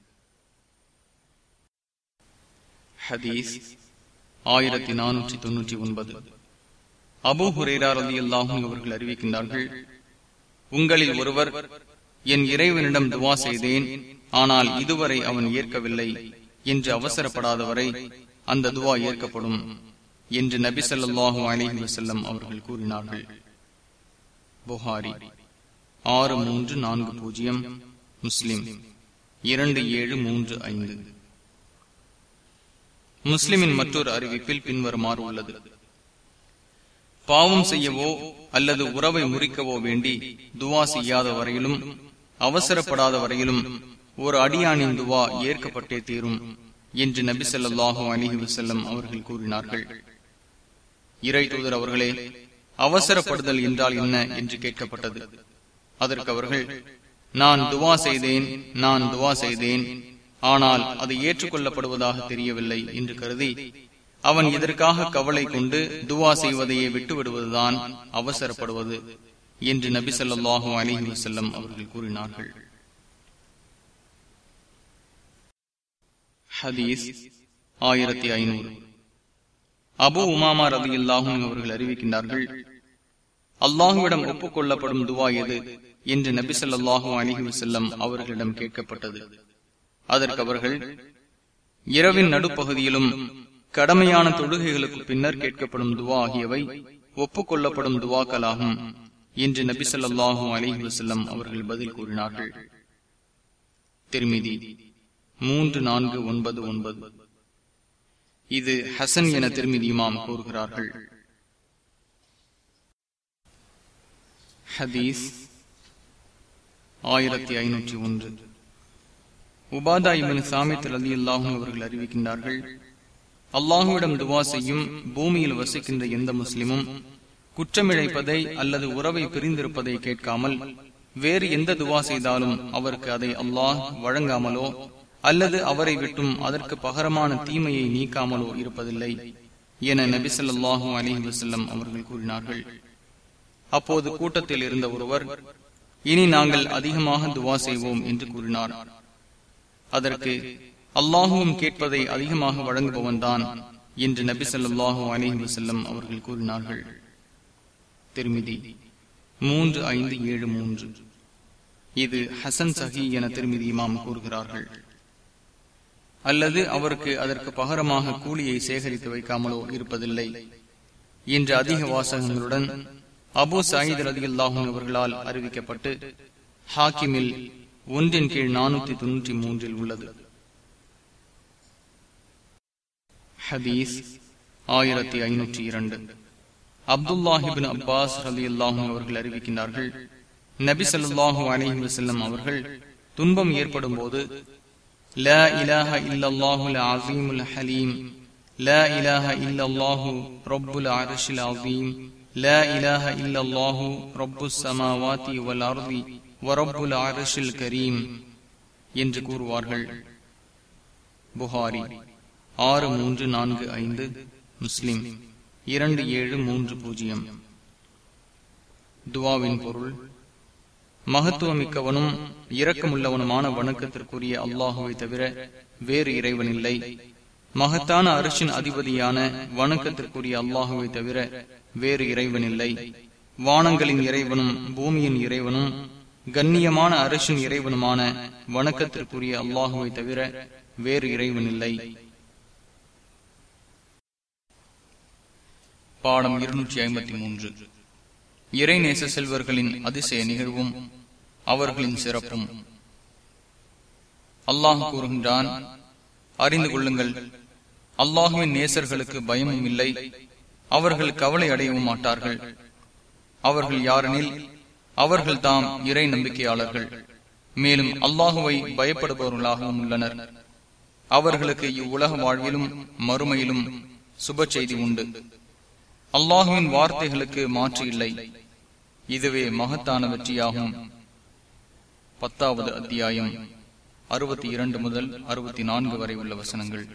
[SPEAKER 1] ஹதீஸ் ஆயிரத்தி நானூற்றி தொன்னூற்றி ஒன்பது அபு ஹுரேரார் அலி அல்லாஹும் அவர்கள் அறிவிக்கின்றார்கள் உங்களில் ஒருவர் என் இறைவனிடம் துவா செய்தேன் ஆனால் இதுவரை அவன் ஏற்கவில்லை என்று அவசரப்படாதவரை அந்த துவா ஏற்கப்படும் என்று நபி சொல்லாஹு அலிஹி வசல்லம் அவர்கள் கூறினார்கள் புகாரி ஆறு மூன்று நான்கு பூஜ்ஜியம் முஸ்லிம் இரண்டு ஏழு மூன்று ஐந்து முஸ்லிமின் மற்றொரு அறிவிப்பில் பின்வருமாறு உள்ளது பாவம் செய்யவோ அல்லது உறவை முறிக்கவோ வேண்டி துவா செய்யாத வரையிலும் அவசரப்படாத வரையிலும் ஒரு அடியானின் துவா ஏற்கப்பட்டே தீரும் என்று நபி சொல்லாஹு அலிஹி வசல்லம் அவர்கள் கூறினார்கள் இறை தூதர் அவர்களே அவசரப்படுதல் என்றால் என்ன என்று கேட்கப்பட்டது அதற்கு அவர்கள் நான் துவா செய்தேன் நான் துவா செய்தேன் ஆனால் அது ஏற்றுக்கொள்ளப்படுவதாக தெரியவில்லை என்று கருதி அவன் இதற்காக கவலை கொண்டு துவா செய்வதையே விட்டுவிடுவதுதான் அவசரப்படுவது என்று நபி சொல்லாஹு அலிஹி வசல்லம் அவர்கள் கூறினார்கள் ஹதீஸ் ஆயிரத்தி ஐநூறு அபு உமாமா ரதி அல்லாஹும் அவர்கள் அறிவிக்கின்றார்கள் அல்லாஹுவிடம் ஒப்புக்கொள்ளப்படும் துவா எது என்று நபி சொல்லாஹு அலிஹி வசல்லம் அவர்களிடம் கேட்கப்பட்டது அதற்கு அவர்கள் இரவின் நடுப்பகுதியிலும் கடமையான தொழுகைகளுக்கு பின்னர் கேட்கப்படும் துவா ஆகியவை ஒப்புக்கொள்ளப்படும் துவாக்களாகும் என்று நபி சொல்லாஹு அலிஹி வசல்லம் அவர்கள் பதில் கூறினார்கள் திருமிதி மூன்று நான்கு ஒன்பது ஒன்பது இது ஹசன் என திருமிதி இமாம் கூறுகிறார்கள் ஹதீஸ் ஆயிரத்தி ஐநூற்றி ஒன்று உபாதா இவன் சாமித் அலி அல்லாஹும் அவர்கள் அறிவிக்கின்றார்கள் அல்லாஹுவிடம் துவா செய்யும் பூமியில் வசிக்கின்ற எந்த முஸ்லிமும் குற்றமிழைப்பதை அல்லது உறவை பிரிந்திருப்பதை கேட்காமல் வேறு எந்த துவா செய்தாலும் அவருக்கு அதை அல்லாஹ் வழங்காமலோ அல்லது அவரை விட்டும் அதற்கு பகரமான தீமையை நீக்காமலோ இருப்பதில்லை என நபிசல்லாஹூ அலி வசல்லம் அவர்கள் கூறினார்கள் அப்போது கூட்டத்தில் இருந்த ஒருவர் இனி நாங்கள் அதிகமாக துவா செய்வோம் என்று கூறினார் அதற்கு அல்லாஹுவும் கேட்பதை அதிகமாக வழங்குபவன் தான் என்று நபி சொல்லாஹு அலிஹி வசல்லம் அவர்கள் கூறினார்கள் திருமிதி மூன்று ஐந்து ஏழு மூன்று இது ஹசன் சஹி என திருமிதி இமாம் கூறுகிறார்கள் அல்லது அவருக்கு அதற்கு பகரமாக கூலியை சேகரித்து வைக்காமலோ இருப்பதில்லை என்ற அதிக வாசகங்களுடன் அபு சாயித் ரதி அல்லாஹும் அவர்களால் அறிவிக்கப்பட்டு ஹாக்கிமில் ஒன்றின் கீழ் நானூத்தி தொன்னூற்றி மூன்றில் உள்ளது ஹதீஸ் ஆயிரத்தி ஐநூற்றி இரண்டு அப்துல்லாஹிபின் அப்பாஸ் அலி அல்லாஹும் அவர்கள் அறிவிக்கின்றார்கள் நபி சொல்லாஹு அலஹி வசல்லம் அவர்கள் துன்பம் ஏற்படும் போது லா இலாஹ இல்லல்லாஹுல் அசீமுல் ஹலீம் லா இலாஹ இல்லல்லாஹு ரப்புல் அர்ஷில் அசீம் லா இலாஹ இல்லல்லாஹு ரப்புஸ் சமாவாதி வல் அர்தி வரப்புல் அர்ஷில் கரீம் என்று கூறுவார்கள் புகாரி ஆறு மூன்று நான்கு ஐந்து முஸ்லிம் இரண்டு ஏழு மூன்று பூஜ்ஜியம் துவாவின் பொருள் மகத்துவமிக்கவனும் இரக்கமுள்ளவனுமான வணக்கத்திற்குரிய அல்லாஹுவை தவிர வேறு இறைவன் இல்லை மகத்தான அரசின் அதிபதியான வணக்கத்திற்குரிய அல்லாஹுவை தவிர வேறு இறைவன் இல்லை வானங்களின் இறைவனும் பூமியின் இறைவனும் கண்ணியமான அரசின் இறைவனுமான வணக்கத்திற்குரிய அல்லாஹுவை தவிர வேறு இறைவன் இல்லை பாடம் இருநூற்றி ஐம்பத்தி மூன்று இறைநேச செல்வர்களின் அதிசய நிகழ்வும் அவர்களின் சிறப்பும் அல்லாஹ் கூறுகின்றான் அறிந்து கொள்ளுங்கள் அல்லாஹுவின் நேசர்களுக்கு பயமும் இல்லை அவர்கள் கவலை அடையவும் மாட்டார்கள் அவர்கள் யாரெனில் அவர்கள் தாம் இறை நம்பிக்கையாளர்கள் மேலும் அல்லாஹுவை பயப்படுபவர்களாகவும் உள்ளனர் அவர்களுக்கு இவ்வுலக வாழ்விலும் மறுமையிலும் சுப செய்தி உண்டு அல்லாஹுவின் வார்த்தைகளுக்கு மாற்று இல்லை இதுவே மகத்தான வெற்றியாகும் பத்தாவது அத்தியாயம் அறுபத்தி இரண்டு முதல் அறுபத்தி நான்கு வரை உள்ள வசனங்கள்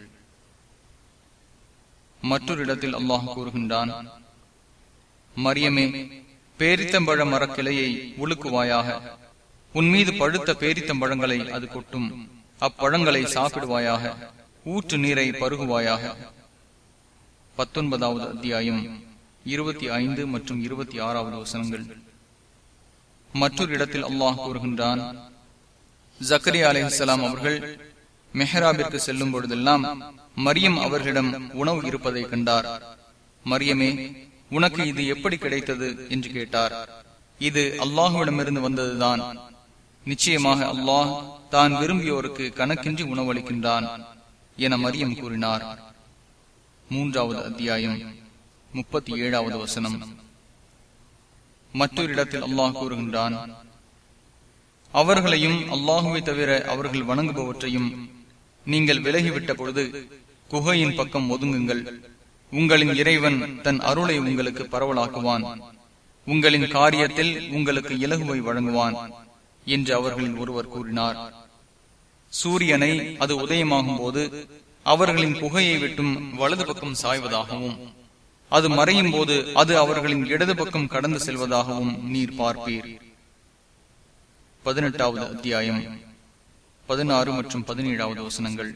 [SPEAKER 1] மற்றொரு இடத்தில் அல்லாஹ் கூறுகின்றான் மரியமே பேரித்தம்பழ மரக்கிளையை உழுக்குவாயாக உன் மீது பழுத்த பேரித்தம்பழங்களை அது கொட்டும் அப்பழங்களை சாப்பிடுவாயாக ஊற்று நீரை பருகுவாயாக பத்தொன்பதாவது அத்தியாயம் இருபத்தி ஐந்து மற்றும் இருபத்தி ஆறாவது வசனங்கள் மற்றொரு இடத்தில் அல்லாஹ் கூறுகின்றான் ஜக்கரி அலிஹலாம் அவர்கள் மெஹராபிற்கு செல்லும் பொழுதெல்லாம் மரியம் அவர்களிடம் உணவு இருப்பதை கண்டார் மரியமே உனக்கு இது எப்படி கிடைத்தது என்று கேட்டார் இது அல்லாஹுவிடமிருந்து வந்ததுதான் நிச்சயமாக அல்லாஹ் தான் விரும்பியோருக்கு கணக்கின்றி உணவளிக்கின்றான் என மரியம் கூறினார் மூன்றாவது அத்தியாயம் முப்பத்தி ஏழாவது வசனம் மற்றொரு இடத்தில் அல்லாஹ் கூறுகின்றான் அவர்களையும் அல்லாஹுவை தவிர அவர்கள் வணங்குபவற்றையும் நீங்கள் விலகிவிட்ட பொழுது குகையின் பக்கம் ஒதுங்குங்கள் உங்களின் இறைவன் தன் அருளை உங்களுக்கு பரவலாக்குவான் உங்களின் காரியத்தில் உங்களுக்கு இலகுவை வழங்குவான் என்று அவர்களில் ஒருவர் கூறினார் சூரியனை அது உதயமாகும் போது அவர்களின் புகையை விட்டும் வலது பக்கம் சாய்வதாகவும் அது மறையும் போது அது அவர்களின் இடது பக்கம் கடந்து செல்வதாகவும் நீர் பார்ப்பீர் பதினெட்டாவது அத்தியாயம் பதினாறு மற்றும் பதினேழாவது வசனங்கள்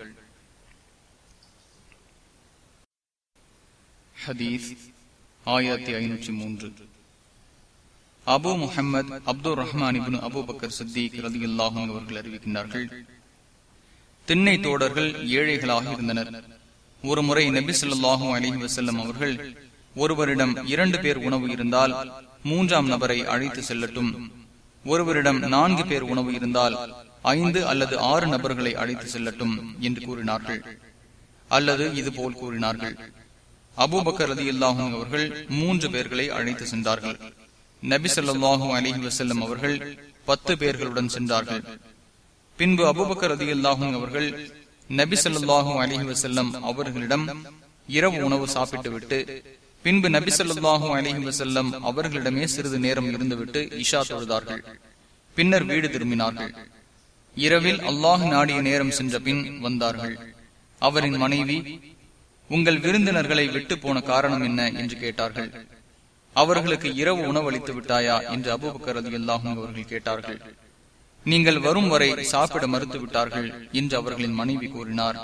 [SPEAKER 1] ஹதீஸ் ஆயிரத்தி ஐநூற்றி மூன்று Abu Muhammad Abdul Rahman ibn Abu Bakr Siddiq ரதி அல்லாஹும் அவர்கள் அறிவிக்கின்றார்கள் திண்ணை தோடர்கள் ஏழைகளாக இருந்தனர் ஒரு முறை நபி சொல்லாஹும் அலிஹி வசல்லம் அவர்கள் ஒருவரிடம் இரண்டு பேர் உணவு இருந்தால் மூன்றாம் நபரை அழைத்து செல்லட்டும் ஒருவரிடம் நான்கு பேர் உணவு இருந்தால் ஐந்து அல்லது ஆறு நபர்களை அழைத்து செல்லட்டும் என்று கூறினார்கள் அல்லது இது போல் கூறினார்கள் அபூபக்கர் ரதி அல்லாஹும் அவர்கள் மூன்று பேர்களை அழைத்து சென்றார்கள் நபி சொல்லாஹு அலிஹி வசல்லம் அவர்கள் பத்து பேர்களுடன் சென்றார்கள் பின்பு அபுபக்கர் ரதி அல்லாஹும் அவர்கள் நபி சொல்லாஹு அலிஹி வசல்லம் அவர்களிடம் இரவு உணவு சாப்பிட்டுவிட்டு பின்பு நபி சொல்லாஹு அலிஹி வசல்லம் அவர்களிடமே சிறிது நேரம் இருந்துவிட்டு இஷா தொழுதார்கள் பின்னர் வீடு திரும்பினார்கள் இரவில் அல்லாஹ் நாடிய நேரம் சென்ற பின் வந்தார்கள் அவரின் மனைவி உங்கள் விருந்தினர்களை விட்டு போன காரணம் என்ன என்று கேட்டார்கள் அவர்களுக்கு இரவு உணவளித்து விட்டாயா என்று அபுபக்கர் அலி அல்லாஹும் அவர்கள் கேட்டார்கள் நீங்கள் வரும் வரை சாப்பிட மறுத்து விட்டார்கள் என்று அவர்களின் மனைவி கூறினார்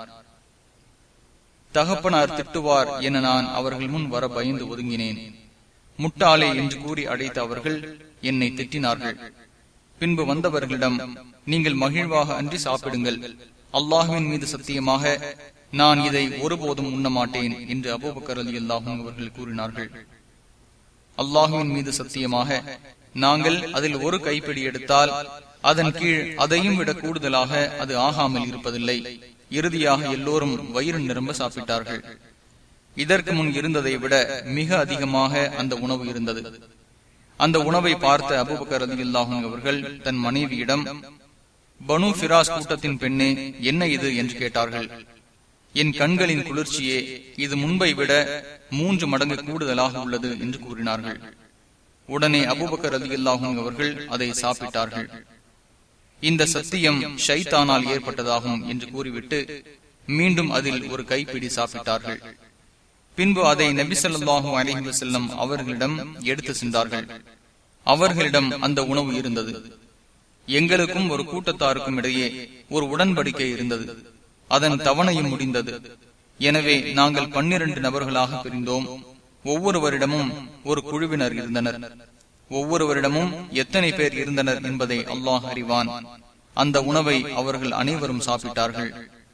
[SPEAKER 1] தகப்பனார் திட்டுவார் என நான் அவர்கள் முன் வர பயந்து ஒதுங்கினேன் முட்டாளே என்று கூறி அழைத்த அவர்கள் என்னை திட்டினார்கள் பின்பு வந்தவர்களிடம் நீங்கள் மகிழ்வாக அன்றி சாப்பிடுங்கள் அல்லாஹுவின் மீது சத்தியமாக நான் இதை ஒருபோதும் உண்ண மாட்டேன் என்று அபூபக்கர் அலி அல்லாஹும் அவர்கள் கூறினார்கள் அல்லாஹுவின் மீது சத்தியமாக நாங்கள் அதில் ஒரு கைப்பிடி எடுத்தால் அதன் கீழ் அதையும் விட கூடுதலாக அது ஆகாமல் இருப்பதில்லை இறுதியாக எல்லோரும் வயிறு நிரம்ப சாப்பிட்டார்கள் இதற்கு முன் இருந்ததை விட மிக அதிகமாக அந்த உணவு இருந்தது அந்த உணவை பார்த்த அபுபக்கர் அலி அல்லாஹும் அவர்கள் தன் மனைவியிடம் பனு பிராஸ் கூட்டத்தின் பெண்ணே என்ன இது என்று கேட்டார்கள் என் கண்களின் குளிர்ச்சியே இது முன்பை விட மூன்று மடங்கு கூடுதலாக உள்ளது என்று கூறினார்கள் உடனே அபுபக்கர் அலி அல்லாஹும் அவர்கள் அதை சாப்பிட்டார்கள் இந்த சத்தியம் ஷைத்தானால் ஏற்பட்டதாகும் என்று கூறிவிட்டு மீண்டும் அதில் ஒரு கைப்பிடி சாப்பிட்டார்கள் பின்பு அதை நபி சொல்லாஹு அலஹி வசல்லம் அவர்களிடம் எடுத்து சென்றார்கள் அவர்களிடம் அந்த உணவு இருந்தது எங்களுக்கும் ஒரு கூட்டத்தாருக்கும் இடையே ஒரு உடன்படிக்கை இருந்தது அதன் தவணையும் முடிந்தது எனவே நாங்கள் பன்னிரண்டு நபர்களாக பிரிந்தோம் ஒவ்வொருவரிடமும் ஒரு குழுவினர் இருந்தனர் ஒவ்வொருவரிடமும் எத்தனை பேர் இருந்தனர் என்பதை அல்லாஹ் அறிவான் அந்த உணவை அவர்கள் அனைவரும் சாப்பிட்டார்கள்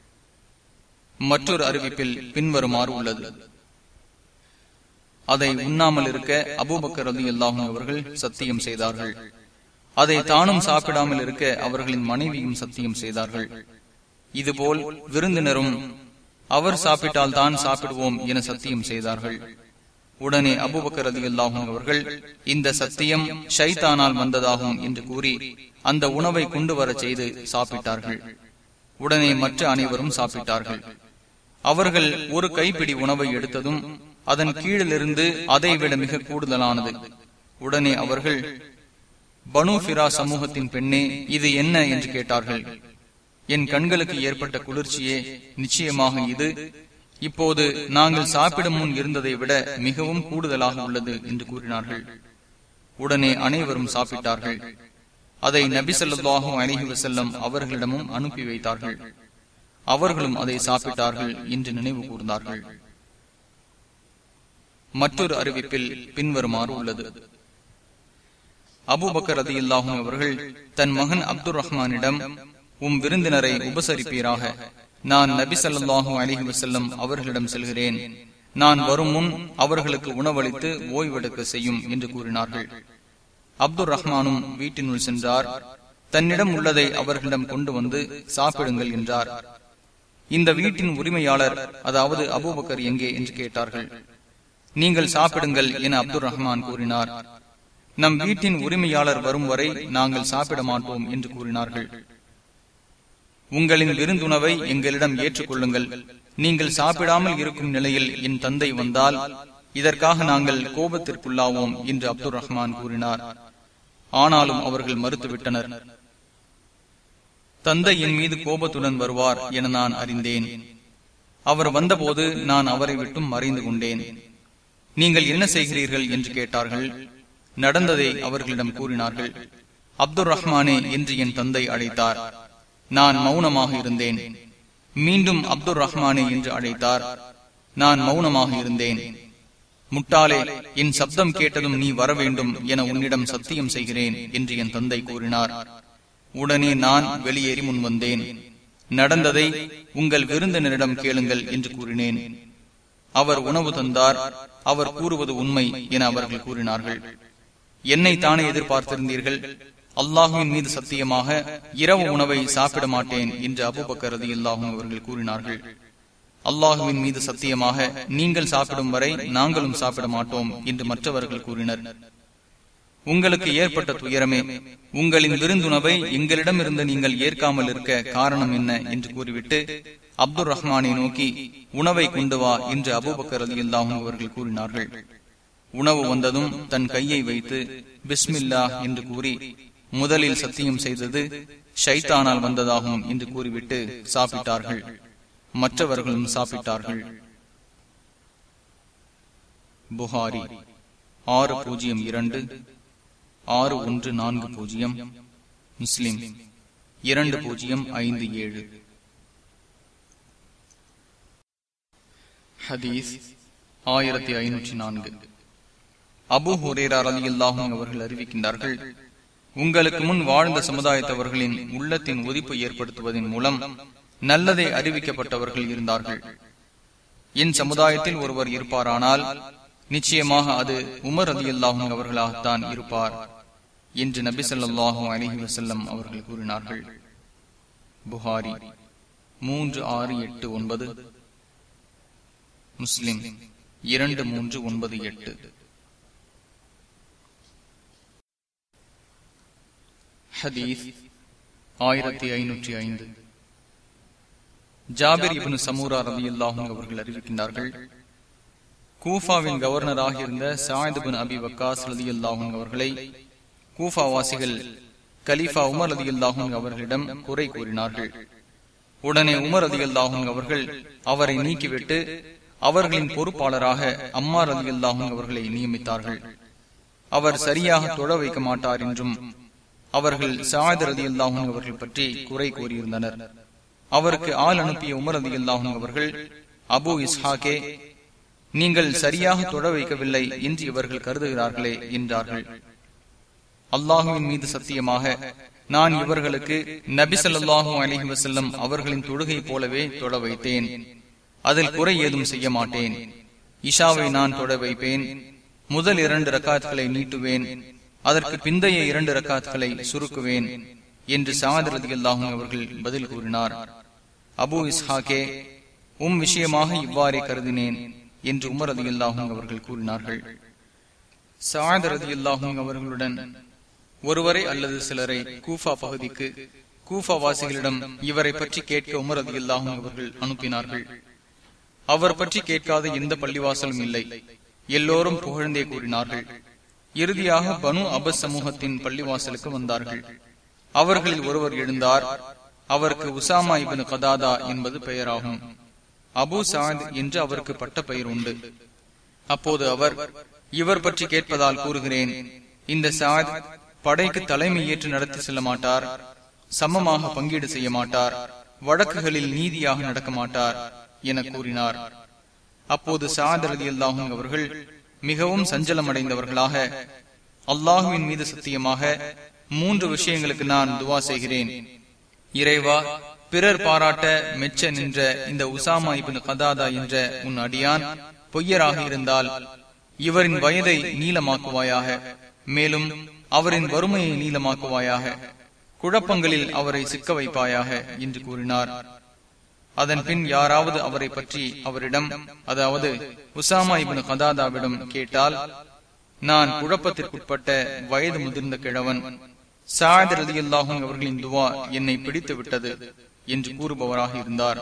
[SPEAKER 1] மற்றொரு அறிவிப்பில் பின்வருமாறு உள்ளது அதை உண்ணாமல் இருக்க அபூபக்கர் அலி அல்லாஹும் அவர்கள் சத்தியம் செய்தார்கள் அதை தானும் சாப்பிடாமல் இருக்க அவர்களின் மனைவியும் சத்தியம் செய்தார்கள் இதுபோல் விருந்தினரும் அவர் சாப்பிட்டால் தான் சாப்பிடுவோம் என சத்தியம் செய்தார்கள் உடனே அபுபக்கர் அலி அல்லாஹும் அவர்கள் இந்த சத்தியம் ஷைத்தானால் வந்ததாகும் என்று கூறி அந்த உணவை கொண்டு வர செய்து சாப்பிட்டார்கள் உடனே மற்ற அனைவரும் சாப்பிட்டார்கள் அவர்கள் ஒரு கைப்பிடி உணவை எடுத்ததும் அதன் கீழிலிருந்து அதை விட மிக கூடுதலானது உடனே அவர்கள் பனு பிரா சமூகத்தின் பெண்ணே இது என்ன என்று கேட்டார்கள் என் கண்களுக்கு ஏற்பட்ட குளிர்ச்சியே நிச்சயமாக இது இப்போது நாங்கள் சாப்பிடும் முன் இருந்ததை விட மிகவும் கூடுதலாக உள்ளது என்று கூறினார்கள் உடனே அனைவரும் சாப்பிட்டார்கள் அதை நபி சொல்லாஹும் அலிஹி வசல்லம் அவர்களிடமும் அனுப்பி வைத்தார்கள் அவர்களும் அதை சாப்பிட்டார்கள் என்று நினைவு கூர்ந்தார்கள் மற்றொரு அறிவிப்பில் பின்வருமாறு உள்ளது அபுபக்கர் அதி இல்லாஹும் அவர்கள் தன் மகன் அப்துல் ரஹ்மானிடம் உம் விருந்தினரை உபசரிப்பீராக நான் நபி சல்லாஹூ அலிஹி வசல்லம் அவர்களிடம் செல்கிறேன் நான் வரும் முன் அவர்களுக்கு உணவளித்து ஓய்வெடுக்க செய்யும் என்று கூறினார்கள் அப்துல் ரஹ்மானும் வீட்டினுள் சென்றார் தன்னிடம் உள்ளதை அவர்களிடம் கொண்டு வந்து சாப்பிடுங்கள் என்றார் இந்த வீட்டின் உரிமையாளர் அதாவது அபூபக்கர் எங்கே என்று கேட்டார்கள் நீங்கள் சாப்பிடுங்கள் என அப்துல் ரஹ்மான் கூறினார் நம் வீட்டின் உரிமையாளர் வரும் வரை நாங்கள் சாப்பிட மாட்டோம் என்று கூறினார்கள் உங்களின் விருந்துணவை எங்களிடம் ஏற்றுக்கொள்ளுங்கள் நீங்கள் சாப்பிடாமல் இருக்கும் நிலையில் என் தந்தை வந்தால் இதற்காக நாங்கள் கோபத்திற்குள்ளாவோம் என்று அப்துல் ரஹ்மான் கூறினார் ஆனாலும் அவர்கள் மறுத்துவிட்டனர் தந்தை என் மீது கோபத்துடன் வருவார் என நான் அறிந்தேன் அவர் வந்தபோது நான் அவரை விட்டும் மறைந்து கொண்டேன் நீங்கள் என்ன செய்கிறீர்கள் என்று கேட்டார்கள் நடந்ததை அவர்களிடம் கூறினார்கள் அப்துல் ரஹ்மானே என்று என் தந்தை அழைத்தார் நான் மௌனமாக இருந்தேன் மீண்டும் அப்துல் ரஹ்மானே என்று அழைத்தார் நான் மௌனமாக இருந்தேன் முட்டாளே என் சப்தம் கேட்டதும் நீ வர வேண்டும் என உன்னிடம் சத்தியம் செய்கிறேன் என்று என் தந்தை கூறினார் உடனே நான் வெளியேறி முன் வந்தேன் நடந்ததை உங்கள் விருந்தினரிடம் கேளுங்கள் என்று கூறினேன் அவர் உணவு தந்தார் அவர் கூறுவது உண்மை என அவர்கள் கூறினார்கள் என்னை தானே எதிர்பார்த்திருந்தீர்கள் அல்லாஹுவின் மீது சத்தியமாக இரவு உணவை சாப்பிட மாட்டேன் என்று அபுபக்கரது இல்லாஹும் அவர்கள் கூறினார்கள் அல்லாஹுவின் மீது சத்தியமாக நீங்கள் சாப்பிடும் வரை நாங்களும் சாப்பிட மாட்டோம் என்று மற்றவர்கள் கூறினர் உங்களுக்கு ஏற்பட்ட துயரமே உங்களின் விருந்துணவை எங்களிடமிருந்து நீங்கள் ஏற்காமல் இருக்க காரணம் என்ன என்று கூறிவிட்டு அப்துல் ரஹ்மானை நோக்கி உணவை கொண்டு வா என்று அபுபக்கர் அலி அல்லாஹும் அவர்கள் கூறினார்கள் உணவு வந்ததும் தன் கையை வைத்து பிஸ்மில்லா என்று கூறி முதலில் சத்தியம் செய்தது ஷைத்தானால் வந்ததாகும் என்று கூறிவிட்டு சாப்பிட்டார்கள் மற்றவர்களும் சாப்பிட்டார்கள் புகாரி ஆறு பூஜ்ஜியம் இரண்டு ஆறு ஒன்று நான்கு பூஜ்ஜியம் முஸ்லிம் இரண்டு பூஜ்ஜியம் ஐந்து ஏழு ஹதீஸ் ஆயிரத்தி ஐநூற்றி நான்கு அபு ஹுரேரா அலி அல்லாஹும் அவர்கள் அறிவிக்கின்றார்கள் உங்களுக்கு முன் வாழ்ந்த சமுதாயத்தவர்களின் உள்ளத்தின் ஒதிப்பு ஏற்படுத்துவதன் மூலம் நல்லதை அறிவிக்கப்பட்டவர்கள் இருந்தார்கள் என் சமுதாயத்தில் ஒருவர் இருப்பாரானால் நிச்சயமாக அது உமர் அலி அல்லாஹும் அவர்களாகத்தான் இருப்பார் என்று நபி சொல்லாஹும் அலிஹி வசல்லம் அவர்கள் கூறினார்கள் புகாரி மூன்று ஆறு எட்டு ஒன்பது முஸ்லிம் இரண்டு மூன்று ஒன்பது எட்டு ஹதீஸ் ஆயிரத்தி ஐநூற்றி ஐந்து ஜாபிர் இபின் சமூரா ரவி அல்லாஹும் அவர்கள் அறிவிக்கின்றார்கள் கூஃபாவின் கவர்னராக இருந்த சாயத் பின் அபி வக்காஸ் ரதி அல்லாஹும் அவர்களை கூஃபா வாசிகள் கலீஃபா உமர் ரதி அல்லாஹும் அவர்களிடம் குறை கூறினார்கள் உடனே உமர் ரதி அல்லாஹும் அவர்கள் அவரை நீக்கிவிட்டு அவர்களின் பொறுப்பாளராக அம்மார் ரதி அல்லாஹும் அவர்களை நியமித்தார்கள் அவர் சரியாக தொழ வைக்க மாட்டார் என்றும் அவர்கள் சாயத் ரதி அல்லாஹும் அவர்கள் பற்றி குறை கூறியிருந்தனர் அவருக்கு ஆள் அனுப்பிய உமர் ரதி அல்லாஹும் அவர்கள் அபு இஸ்ஹாகே நீங்கள் சரியாக தொட வைக்கவில்லை என்று இவர்கள் கருதுகிறார்களே என்றார்கள் அல்லாஹுவின் மீது சத்தியமாக நான் இவர்களுக்கு நபிசல்லாஹூ அலிஹி வசல்லம் அவர்களின் தொழுகை போலவே தொட வைத்தேன் அதில் குறை ஏதும் செய்ய மாட்டேன் இஷாவை நான் தொட வைப்பேன் முதல் இரண்டு ரக்காத்களை நீட்டுவேன் அதற்கு பிந்தைய இரண்டு ரக்காத்களை சுருக்குவேன் என்று சாதரதி அல்லாஹும் அவர்கள் பதில் கூறினார் அபு இஸ்ஹாகே உம் விஷயமாக இவ்வாறே கருதினேன் என்று உமர் அதி அல்லாஹும் அவர்கள் கூறினார்கள் சாயத் ரதி அல்லாஹும் அவர்களுடன் ஒருவரை அல்லது சிலரை கூஃபா பகுதிக்கு கூஃபா வாசிகளிடம் இவரை பற்றி கேட்க உமர் அதி அல்லாஹும் அவர்கள் அனுப்பினார்கள் அவர் பற்றி கேட்காத எந்த பள்ளிவாசலும் இல்லை எல்லோரும் புகழ்ந்தே கூறினார்கள் இறுதியாக பனு அபஸ் சமூகத்தின் பள்ளிவாசலுக்கு வந்தார்கள் அவர்களில் ஒருவர் எழுந்தார் அவருக்கு உசாமா இபின் கதாதா என்பது பெயராகும் அபு சாத் என்று அவருக்கு பட்ட பெயர் உண்டு அப்போது அவர் இவர் பற்றி கேட்பதால் கூறுகிறேன் இந்த சாத் படைக்கு தலைமை ஏற்று நடத்தி செல்ல மாட்டார் சமமாக பங்கீடு செய்ய மாட்டார் வழக்குகளில் நீதியாக நடக்க மாட்டார் என கூறினார் அப்போது சாத் அலி அல்லாஹும் அவர்கள் மிகவும் சஞ்சலம் அடைந்தவர்களாக அல்லாஹுவின் மீது சத்தியமாக மூன்று விஷயங்களுக்கு நான் துவா செய்கிறேன் இறைவா பிறர் பாராட்ட மெச்ச நின்ற இந்த உசாமா இபின் கதாதா என்ற உன் அடியான் பொய்யராக இருந்தால் இவரின் வயதை நீளமாக்குவாயாக மேலும் அவரின் வறுமையை நீளமாக்குவாயாக குழப்பங்களில் அவரை சிக்க வைப்பாயாக என்று கூறினார் அதன் பின் யாராவது அவரை பற்றி அவரிடம் அதாவது உசாமா இபின் கதாதாவிடம் கேட்டால் நான் குழப்பத்திற்குட்பட்ட வயது முதிர்ந்த கிழவன் சாயத் ரதி அல்லாஹும் அவர்களின் துவா என்னை பிடித்து விட்டது என்று கூறுபவராக இருந்தார்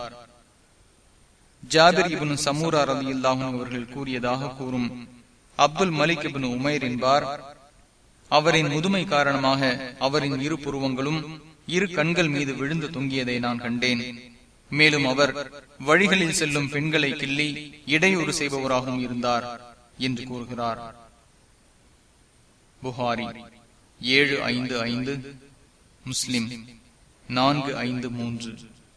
[SPEAKER 1] ஜாபிர் இபின் சமூரா ரதி அல்லாஹும் அவர்கள் கூறியதாக கூறும் அப்துல் மலிக் இபின் உமைர் என்பார் அவரின் முதுமை காரணமாக அவரின் இரு புருவங்களும் இரு கண்கள் மீது விழுந்து தொங்கியதை நான் கண்டேன் மேலும் அவர் வழிகளில் செல்லும் பெண்களை கிள்ளி இடையூறு செய்பவராகவும் இருந்தார் என்று கூறுகிறார் புகாரி ஏழு ஐந்து ஐந்து முஸ்லிம் நான்கு ஐந்து மூன்று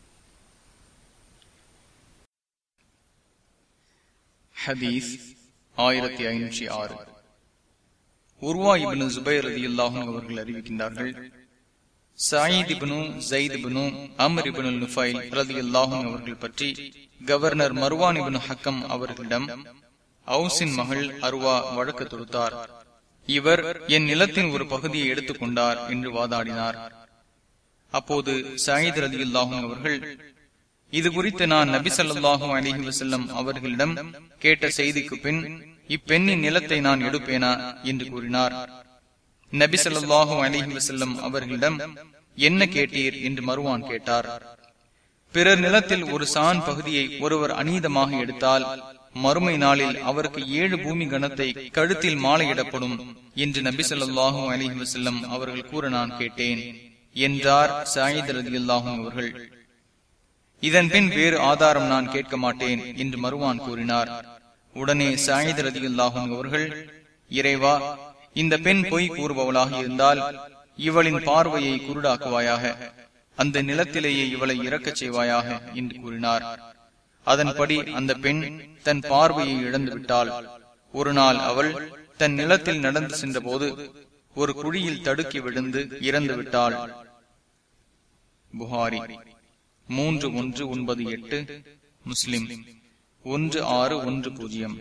[SPEAKER 1] ஹதீஸ் ஆயிரத்தி ஐநூற்றி ஆறு உர்வா இபின் ஜுபைர் அலி அல்லாஹும் அவர்கள் அறிவிக்கின்றார்கள் சாயித் இபனு ஜயித் இபனு அமர் இபனு நுஃபைல் ரதி அல்லாஹும் அவர்கள் பற்றி கவர்னர் மர்வான் இபனு ஹக்கம் அவர்களிடம் அவுசின் மகள் அருவா வழக்கு தொடுத்தார் இவர் என் நிலத்தின் ஒரு பகுதியை எடுத்துக் கொண்டார் என்று வாதாடினார் அப்போது சாயித் ரதி அல்லாஹும் அவர்கள் இது குறித்து நான் நபி சொல்லாஹும் அலிஹி வசல்லம் அவர்களிடம் கேட்ட செய்திக்கு பின் இப்பெண்ணின் நிலத்தை நான் எடுப்பேனா என்று கூறினார் நபி ஸல்லல்லாஹு அலைஹி வஸல்லம் அவர்களிடம் என்ன கேட்டீர் என்று மருவான் கேட்டார் பிறர் நிலத்தில் ஒரு சான் பகுதியை ஒருவர் அநீதமாக எடுத்தால் மறுமை நாளில் அவருக்கு ஏழு பூமி கணத்தை கழுத்தில் மாலையிடப்படும் என்று நபி ஸல்லல்லாஹு அலைஹி வஸல்லம் அவர்கள் கூற நான் கேட்டேன் என்றார் சாயித் ரலியல்லாஹு அவர்கள் இதன் பின் வேறு ஆதாரம் நான் கேட்க மாட்டேன் என்று மருவான் கூறினார் உடனே சாயித் ரலியல்லாஹு அவர்கள் இறைவா இந்த பெண் பொய் கூறுபவளாக இருந்தால் இவளின் பார்வையை குருடாக்குவாயாக அந்த நிலத்திலேயே இவளை இறக்கச் செய்வாயாக என்று கூறினார் அதன்படி அந்த பெண் தன் பார்வையை இழந்து விட்டாள் ஒரு நாள் அவள் தன் நிலத்தில் நடந்து சென்ற போது ஒரு குழியில் தடுக்கி விழுந்து இறந்து விட்டாள் புகாரி மூன்று ஒன்று ஒன்பது எட்டு முஸ்லிம் ஒன்று ஆறு ஒன்று பூஜ்ஜியம்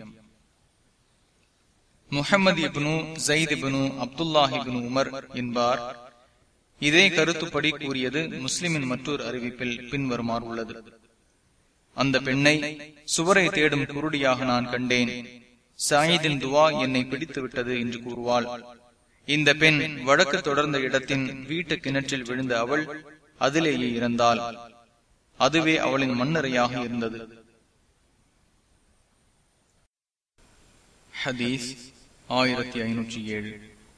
[SPEAKER 1] Muhammad ibn Zayd ibn Abdullah ibn Umar என்பார் இதே கருத்துப்படி கூறியது முஸ்லிமின் மற்றொரு அறிவிப்பில் பின்வருமாறு உள்ளது அந்த பெண்ணை சுவரை தேடும் குருடியாக நான் கண்டேன் சாயிதின் துவா என்னை பிடித்து விட்டது என்று கூறுவாள் இந்த பெண் வழக்கு தொடர்ந்த இடத்தின் வீட்டு கிணற்றில் விழுந்த அவள் அதிலேயே இறந்தாள் அதுவே அவளின் மண்ணறையாக இருந்தது ஹதீஸ் ஆயிரத்தி ஐநூற்றி ஏழு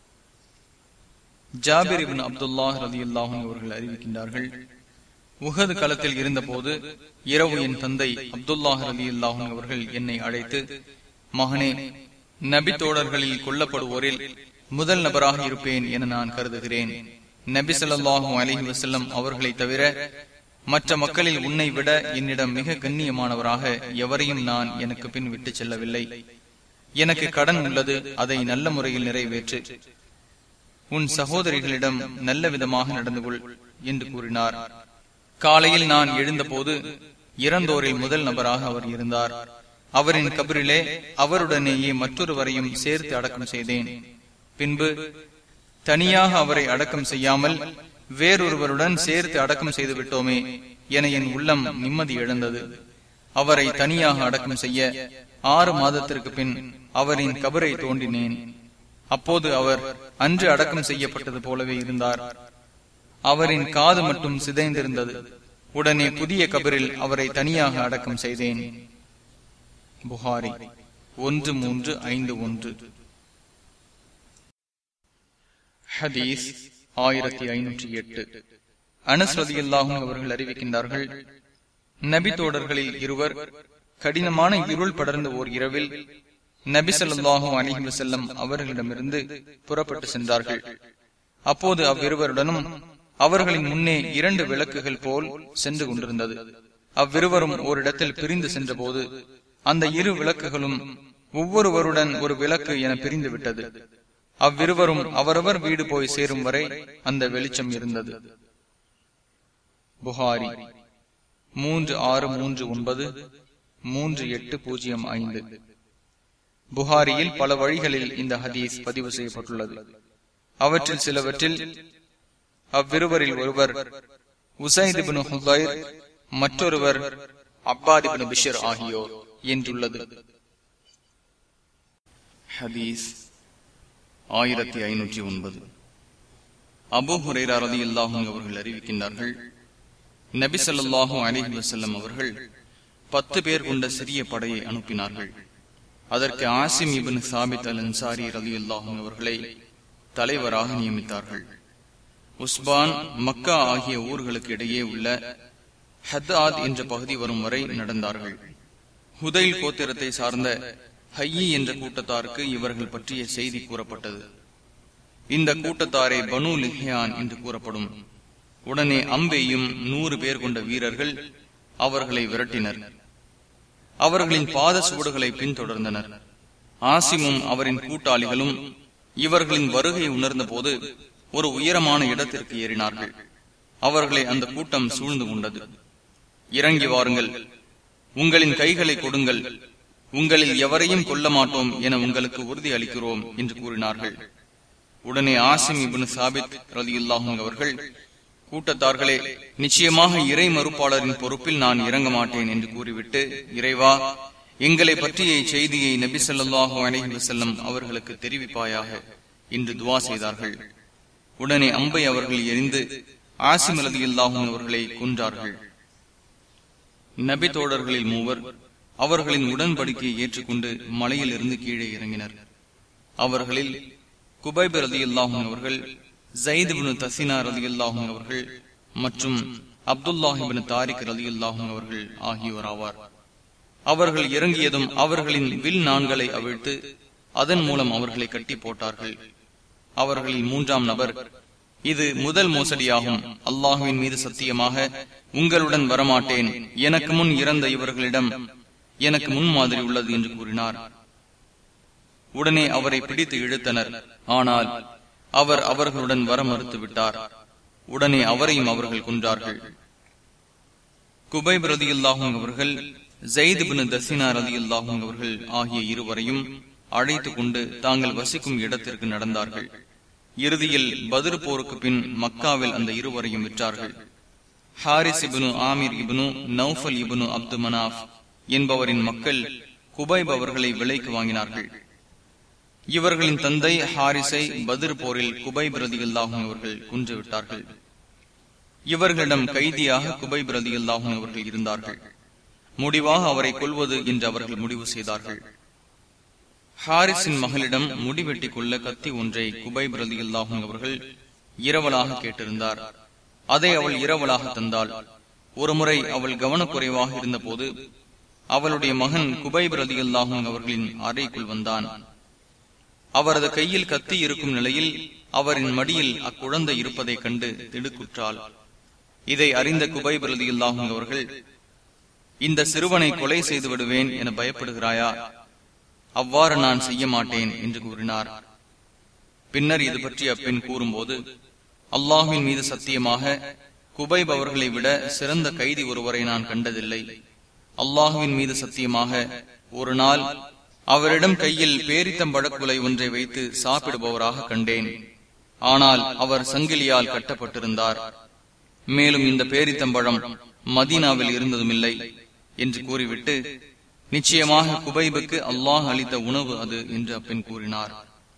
[SPEAKER 1] ஜாபிர் இபின் அப்துல்லாஹ் ரதி அவர்கள் அறிவிக்கின்றார்கள் உகது களத்தில் இருந்தபோது இரவு என் தந்தை அப்துல்லாஹ் ரதி அல்லாஹும் அவர்கள் என்னை அழைத்து மகனே நபி தோழர்களில் கொல்லப்படுவோரில் முதல் நபராக இருப்பேன் என நான் கருதுகிறேன் நபி சொல்லாஹும் அலிஹி வசல்லம் அவர்களை தவிர மற்ற மக்களில் உன்னை விட என்னிடம் மிக கண்ணியமானவராக எவரையும் நான் எனக்கு பின் விட்டு செல்லவில்லை எனக்கு கடன் உள்ளது அதை நல்ல முறையில் நிறைவேற்று உன் சகோதரிகளிடம் நல்ல விதமாக நடந்து கொள் என்று கூறினார் காலையில் நான் எழுந்தபோது இறந்தோரில் முதல் நபராக அவர் இருந்தார் அவரின் கபரிலே அவருடனேயே மற்றொருவரையும் சேர்த்து அடக்கம் செய்தேன் பின்பு தனியாக அவரை அடக்கம் செய்யாமல் வேறொருவருடன் சேர்த்து அடக்கம் செய்து விட்டோமே என என் உள்ளம் நிம்மதி இழந்தது அவரை தனியாக அடக்கம் செய்ய ஆறு மாதத்திற்கு பின் அவரின் கபரை தோண்டினேன் அப்போது அவர் அன்று அடக்கம் செய்யப்பட்டது போலவே இருந்தார் அவரின் காது மட்டும் சிதைந்திருந்தது உடனே புதிய கபரில் அவரை தனியாக அடக்கம் செய்தேன் புகாரி ஒன்று மூன்று ஐந்து ஒன்று ஹதீஸ் ஆயிரத்தி ஐநூற்றி எட்டு அனஸ்ரதி அல்லாஹும் அவர்கள் அறிவிக்கின்றார்கள் நபி தோடர்களில் இருவர் கடினமான இருள் படர்ந்த ஓர் இரவில் நபி சொல்லாஹும் அலிஹி வசல்லம் அவர்களிடமிருந்து புறப்பட்டு சென்றார்கள் அப்போது அவ்விருவருடனும் அவர்களின் முன்னே இரண்டு விளக்குகள் போல் சென்று கொண்டிருந்தது அவ்விருவரும் ஓரிடத்தில் பிரிந்து சென்ற போது அந்த இரு விளக்குகளும் ஒவ்வொருவருடன் ஒரு விளக்கு என பிரிந்து விட்டது அவ்விருவரும் அவரவர் வீடு போய் சேரும் வரை அந்த வெளிச்சம் இருந்தது புகாரி மூன்று ஆறு மூன்று ஒன்பது மூன்று எட்டு பூஜ்ஜியம் ஐந்து புகாரியில் பல வழிகளில் இந்த ஹதீஸ் பதிவு செய்யப்பட்டுள்ளது அவற்றில் சிலவற்றில் அவ்விருவரில் ஒருவர் உசைதிபின் ஹுதைர் மற்றொருவர் அப்பாதிபின் பிஷர் ஆகியோர் என்றுள்ளது ஹதீஸ் ஆயிரத்தி ஐநூற்றி ஒன்பது அபு ஹுரேரா ரதி அல்லாஹும் அவர்கள் அறிவிக்கின்றார்கள் நபி சொல்லாஹு அலிஹி வசல்லம் அவர்கள் பத்து பேர் கொண்ட சிறிய படையை அனுப்பினார்கள் அதற்கு ஆசிம் இபின் சாபித் அல் அன்சாரி ரதி அல்லாஹும் அவர்களை தலைவராக நியமித்தார்கள் உஸ்பான் மக்கா ஆகிய ஊர்களுக்கு இடையே உள்ள ஹத்தாத் என்ற பகுதி வரும் வரை நடந்தார்கள் ஹுதைல் கோத்திரத்தை சார்ந்த ஹையி என்ற கூட்டத்தாருக்கு இவர்கள் பற்றிய செய்தி கூறப்பட்டது இந்த கூட்டத்தாரை பனு லிஹியான் என்று கூறப்படும் உடனே அம்பேயும் நூறு பேர் கொண்ட வீரர்கள் அவர்களை விரட்டினர் அவர்களின் பாத சுவடுகளை பின்தொடர்ந்தனர் ஆசிமும் அவரின் கூட்டாளிகளும் இவர்களின் வருகையை உணர்ந்த போது ஒரு உயரமான இடத்திற்கு ஏறினார்கள் அவர்களை அந்த கூட்டம் சூழ்ந்து கொண்டது இறங்கி வாருங்கள் உங்களின் கைகளை கொடுங்கள் உங்களில் எவரையும் கொல்ல மாட்டோம் என உங்களுக்கு உறுதி அளிக்கிறோம் என்று கூறினார்கள் உடனே ஆசிம் இபின் சாபித் ரலியுல்லாஹும் அவர்கள் கூட்டத்தார்களே நிச்சயமாக இறை மறுப்பாளரின் பொறுப்பில் நான் இறங்க மாட்டேன் என்று கூறிவிட்டு இறைவா எங்களை பற்றிய செய்தியை நபி சொல்லாஹு அலஹி வசல்லம் அவர்களுக்கு தெரிவிப்பாயாக என்று துவா செய்தார்கள் உடனே அம்பை அவர்கள் எரிந்து ஆசிம் அலதியில்லாகும் அவர்களை கொன்றார்கள் நபி தோழர்களில் மூவர் அவர்களின் உடன்படிக்கையை ஏற்றுக்கொண்டு மலையில் இருந்து கீழே இறங்கினர் அவர்களில் குபைப் ரதி அல்லாஹும் அவர்கள் ஜயித்பின் தசீனா ரதி அல்லாஹும் அவர்கள் மற்றும் அப்துல்லாஹிபின் தாரிக் ரதி அல்லாஹும் அவர்கள் ஆகியோர் ஆவார் அவர்கள் இறங்கியதும் அவர்களின் வில் நான்களை அவிழ்த்து அதன் மூலம் அவர்களை கட்டி போட்டார்கள் அவர்களில் மூன்றாம் நபர் இது முதல் மோசடியாகும் அல்லாஹுவின் மீது சத்தியமாக உங்களுடன் வரமாட்டேன் எனக்கு முன் இறந்த இவர்களிடம் எனக்கு முன்மாதிரி உள்ளது என்று கூறினார் உடனே அவரை பிடித்து இழுத்தனர் ஆனால் அவர் அவர்களுடன் வர மறுத்து விட்டார் உடனே அவரையும் அவர்கள் கொன்றார்கள் குபை ரதி அல்லாஹும் அவர்கள் ஜெயித் பின் தசினா ரதி அல்லாஹும் அவர்கள் ஆகிய இருவரையும் அழைத்துக் கொண்டு தாங்கள் வசிக்கும் இடத்திற்கு நடந்தார்கள் இறுதியில் பதிர் போருக்கு பின் மக்காவில் அந்த இருவரையும் விற்றார்கள் ஹாரிஸ் இபுனு ஆமீர் இபுனு நௌஃபல் இபுனு அப்து மனாஃப் என்பவரின் மக்கள் குபைப் அவர்களை விலைக்கு வாங்கினார்கள் இவர்களின் தந்தை ஹாரிஸை பதிர் போரில் குபை பிரதியில்லாகும் அவர்கள் குன்றுவிட்டார்கள் இவர்களிடம் கைதியாக குபை பிரதியில்லாகும் அவர்கள் இருந்தார்கள் முடிவாக அவரை கொல்வது என்று அவர்கள் முடிவு செய்தார்கள் ஹாரிஸின் மகளிடம் முடிவெட்டிக் கொள்ள கத்தி ஒன்றை குபை பிரதியில்லாகும் அவர்கள் இரவலாக கேட்டிருந்தார் அதை அவள் இரவலாக தந்தாள் ஒருமுறை அவள் கவனக்குறைவாக இருந்தபோது அவளுடைய மகன் குபை பிரதியில்லாகும் அவர்களின் அறைக்குள் வந்தான் அவரது கையில் கத்தி இருக்கும் நிலையில் அவரின் மடியில் அக்குழந்தை இருப்பதை கண்டு திடுக்குற்றாள் இதை அறிந்த குபை பிரதியில்லாகும் அவர்கள் இந்த சிறுவனை கொலை செய்து விடுவேன் என பயப்படுகிறாயா அவ்வாறு நான் செய்ய மாட்டேன் என்று கூறினார் பின்னர் இது பற்றி அப்பெண் கூறும்போது அல்லாஹின் மீது சத்தியமாக குபைப் அவர்களை விட சிறந்த கைதி ஒருவரை நான் கண்டதில்லை அல்லாஹுவின் மீது சத்தியமாக ஒரு நாள் அவரிடம் கையில் பேரித்தம்பழக்குலை ஒன்றை வைத்து சாப்பிடுபவராக கண்டேன் ஆனால் அவர் சங்கிலியால் கட்டப்பட்டிருந்தார் மேலும் இந்த பேரித்தம்பழம் மதீனாவில் இருந்ததும் இல்லை என்று கூறிவிட்டு நிச்சயமாக குபைபுக்கு அல்லாஹ் அளித்த உணவு அது என்று அப்பெண் கூறினார்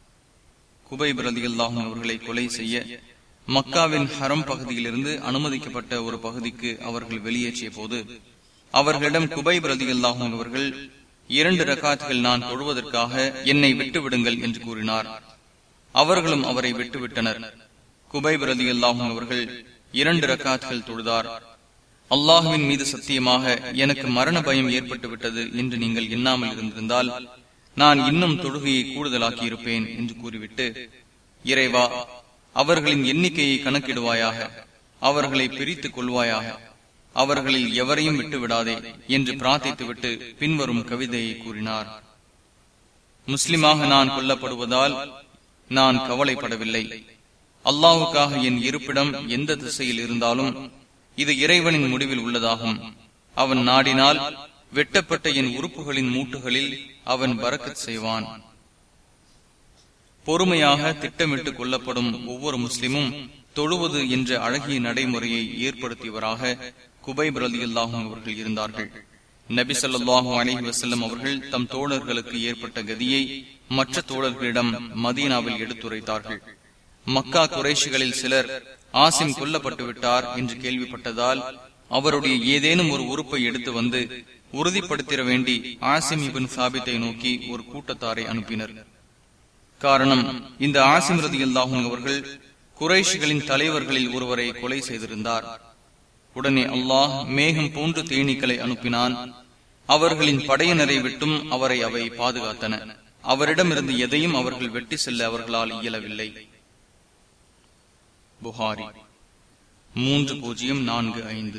[SPEAKER 1] குபைப் ரதி அல்லாஹும் அவர்களை கொலை செய்ய மக்காவின் ஹரம் பகுதியிலிருந்து அனுமதிக்கப்பட்ட ஒரு பகுதிக்கு அவர்கள் வெளியேற்றிய போது அவர்களிடம் குபைப் ரதி அல்லாஹும் அவர்கள் இரண்டு ரகாத்துகள் நான் தொழுவதற்காக என்னை விட்டுவிடுங்கள் என்று கூறினார் அவர்களும் அவரை விட்டுவிட்டனர் குபைப் ரதி அல்லாஹும் அவர்கள் இரண்டு ரக்காத்துகள் தொழுதார் அல்லாஹுவின் மீது சத்தியமாக எனக்கு மரண பயம் ஏற்பட்டு விட்டது என்று நீங்கள் எண்ணாமல் இருந்திருந்தால் நான் இன்னும் தொழுகையை கூடுதலாக்கி இருப்பேன் என்று கூறிவிட்டு இறைவா அவர்களின் எண்ணிக்கையை கணக்கிடுவாயாக அவர்களை பிரித்துக் கொள்வாயாக அவர்களில் எவரையும் விட்டு விடாதே என்று பிரார்த்தித்துவிட்டு பின்வரும் கவிதையை கூறினார் முஸ்லிமாக நான் கொல்லப்படுவதால் நான் கவலைப்படவில்லை அல்லாவுக்காக என் இருப்பிடம் எந்த திசையில் இருந்தாலும் இது இறைவனின் முடிவில் உள்ளதாகும் அவன் நாடினால் வெட்டப்பட்ட என் உறுப்புகளின் மூட்டுகளில் அவன் பறக்கச் செய்வான் பொறுமையாக திட்டமிட்டு கொல்லப்படும் ஒவ்வொரு முஸ்லிமும் தொழுவது என்ற அழகிய நடைமுறையை ஏற்படுத்தியவராக குபைப் ரலி அல்லாஹும் அவர்கள் இருந்தார்கள் நபி சொல்லாஹு அலஹி வசல்லம் அவர்கள் தம் தோழர்களுக்கு ஏற்பட்ட கதியை மற்ற தோழர்களிடம் மதீனாவில் எடுத்துரைத்தார்கள் மக்கா குறைஷிகளில் சிலர் ஆசிம் கொல்லப்பட்டு விட்டார் என்று கேள்விப்பட்டதால் அவருடைய ஏதேனும் ஒரு உறுப்பை எடுத்து வந்து உறுதிப்படுத்திட வேண்டி ஆசிம் இபின் சாபித்தை நோக்கி ஒரு கூட்டத்தாரை அனுப்பினர் காரணம் இந்த ஆசிம் ரதி அல்லாஹும் அவர்கள் குறைஷிகளின் தலைவர்களில் ஒருவரை கொலை செய்திருந்தார் உடனே அல்லாஹ் மேகம் போன்று தேனீக்களை அனுப்பினான் அவர்களின் படையினரை விட்டும் அவரை அவை பாதுகாத்தன அவரிடமிருந்து எதையும் அவர்கள் வெட்டி செல்ல அவர்களால் இயலவில்லை புகாரி மூன்று பூஜ்ஜியம் நான்கு ஐந்து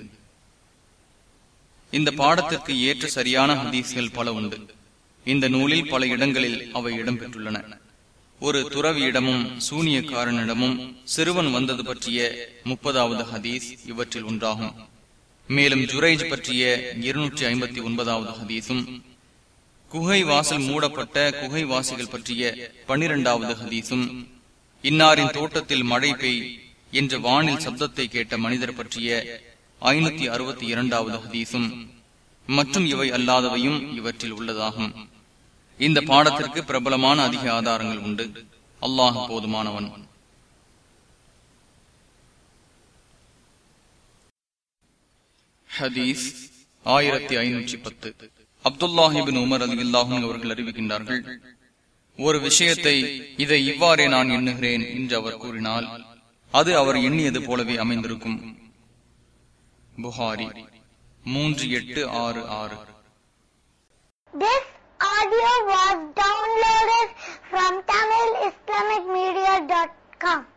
[SPEAKER 1] இந்த பாடத்திற்கு ஏற்ற சரியான ஹதீஸ்கள் பல உண்டு இந்த நூலில் பல இடங்களில் அவை இடம்பெற்றுள்ளன ஒரு துறவியிடமும் சூனியக்காரனிடமும் சிறுவன் வந்தது பற்றிய முப்பதாவது ஹதீஸ் இவற்றில் ஒன்றாகும் மேலும் ஜுரைஜ் பற்றிய இருநூற்றி ஐம்பத்தி ஒன்பதாவது ஹதீஸும் குகை வாசல் மூடப்பட்ட குகை வாசிகள் பற்றிய பனிரெண்டாவது ஹதீஸும் இன்னாரின் தோட்டத்தில் மழை பெய் என்ற வானில் சப்தத்தை கேட்ட மனிதர் பற்றிய ஐநூத்தி அறுபத்தி இரண்டாவது ஹதீஸும் மற்றும் இவை அல்லாதவையும் இவற்றில் உள்ளதாகும் இந்த பாடத்திற்கு பிரபலமான அதிக ஆதாரங்கள் உண்டு அல்லாஹ் போதுமானவன் ஹதீஸ் ஆயிரத்தி ஐநூற்றி பத்து அப்துல்லாஹிபின் உமர் அலி அல்லாஹும் அவர்கள் அறிவிக்கின்றார்கள் ஒரு விஷயத்தை இதை இவ்வாறே நான் எண்ணுகிறேன் என்று அவர் கூறினால் அது அவர் எண்ணியது போலவே அமைந்திருக்கும் புகாரி மூன்று எட்டு ஆறு ஆறு
[SPEAKER 2] This audio was downloaded from TamilIslamicMedia.com.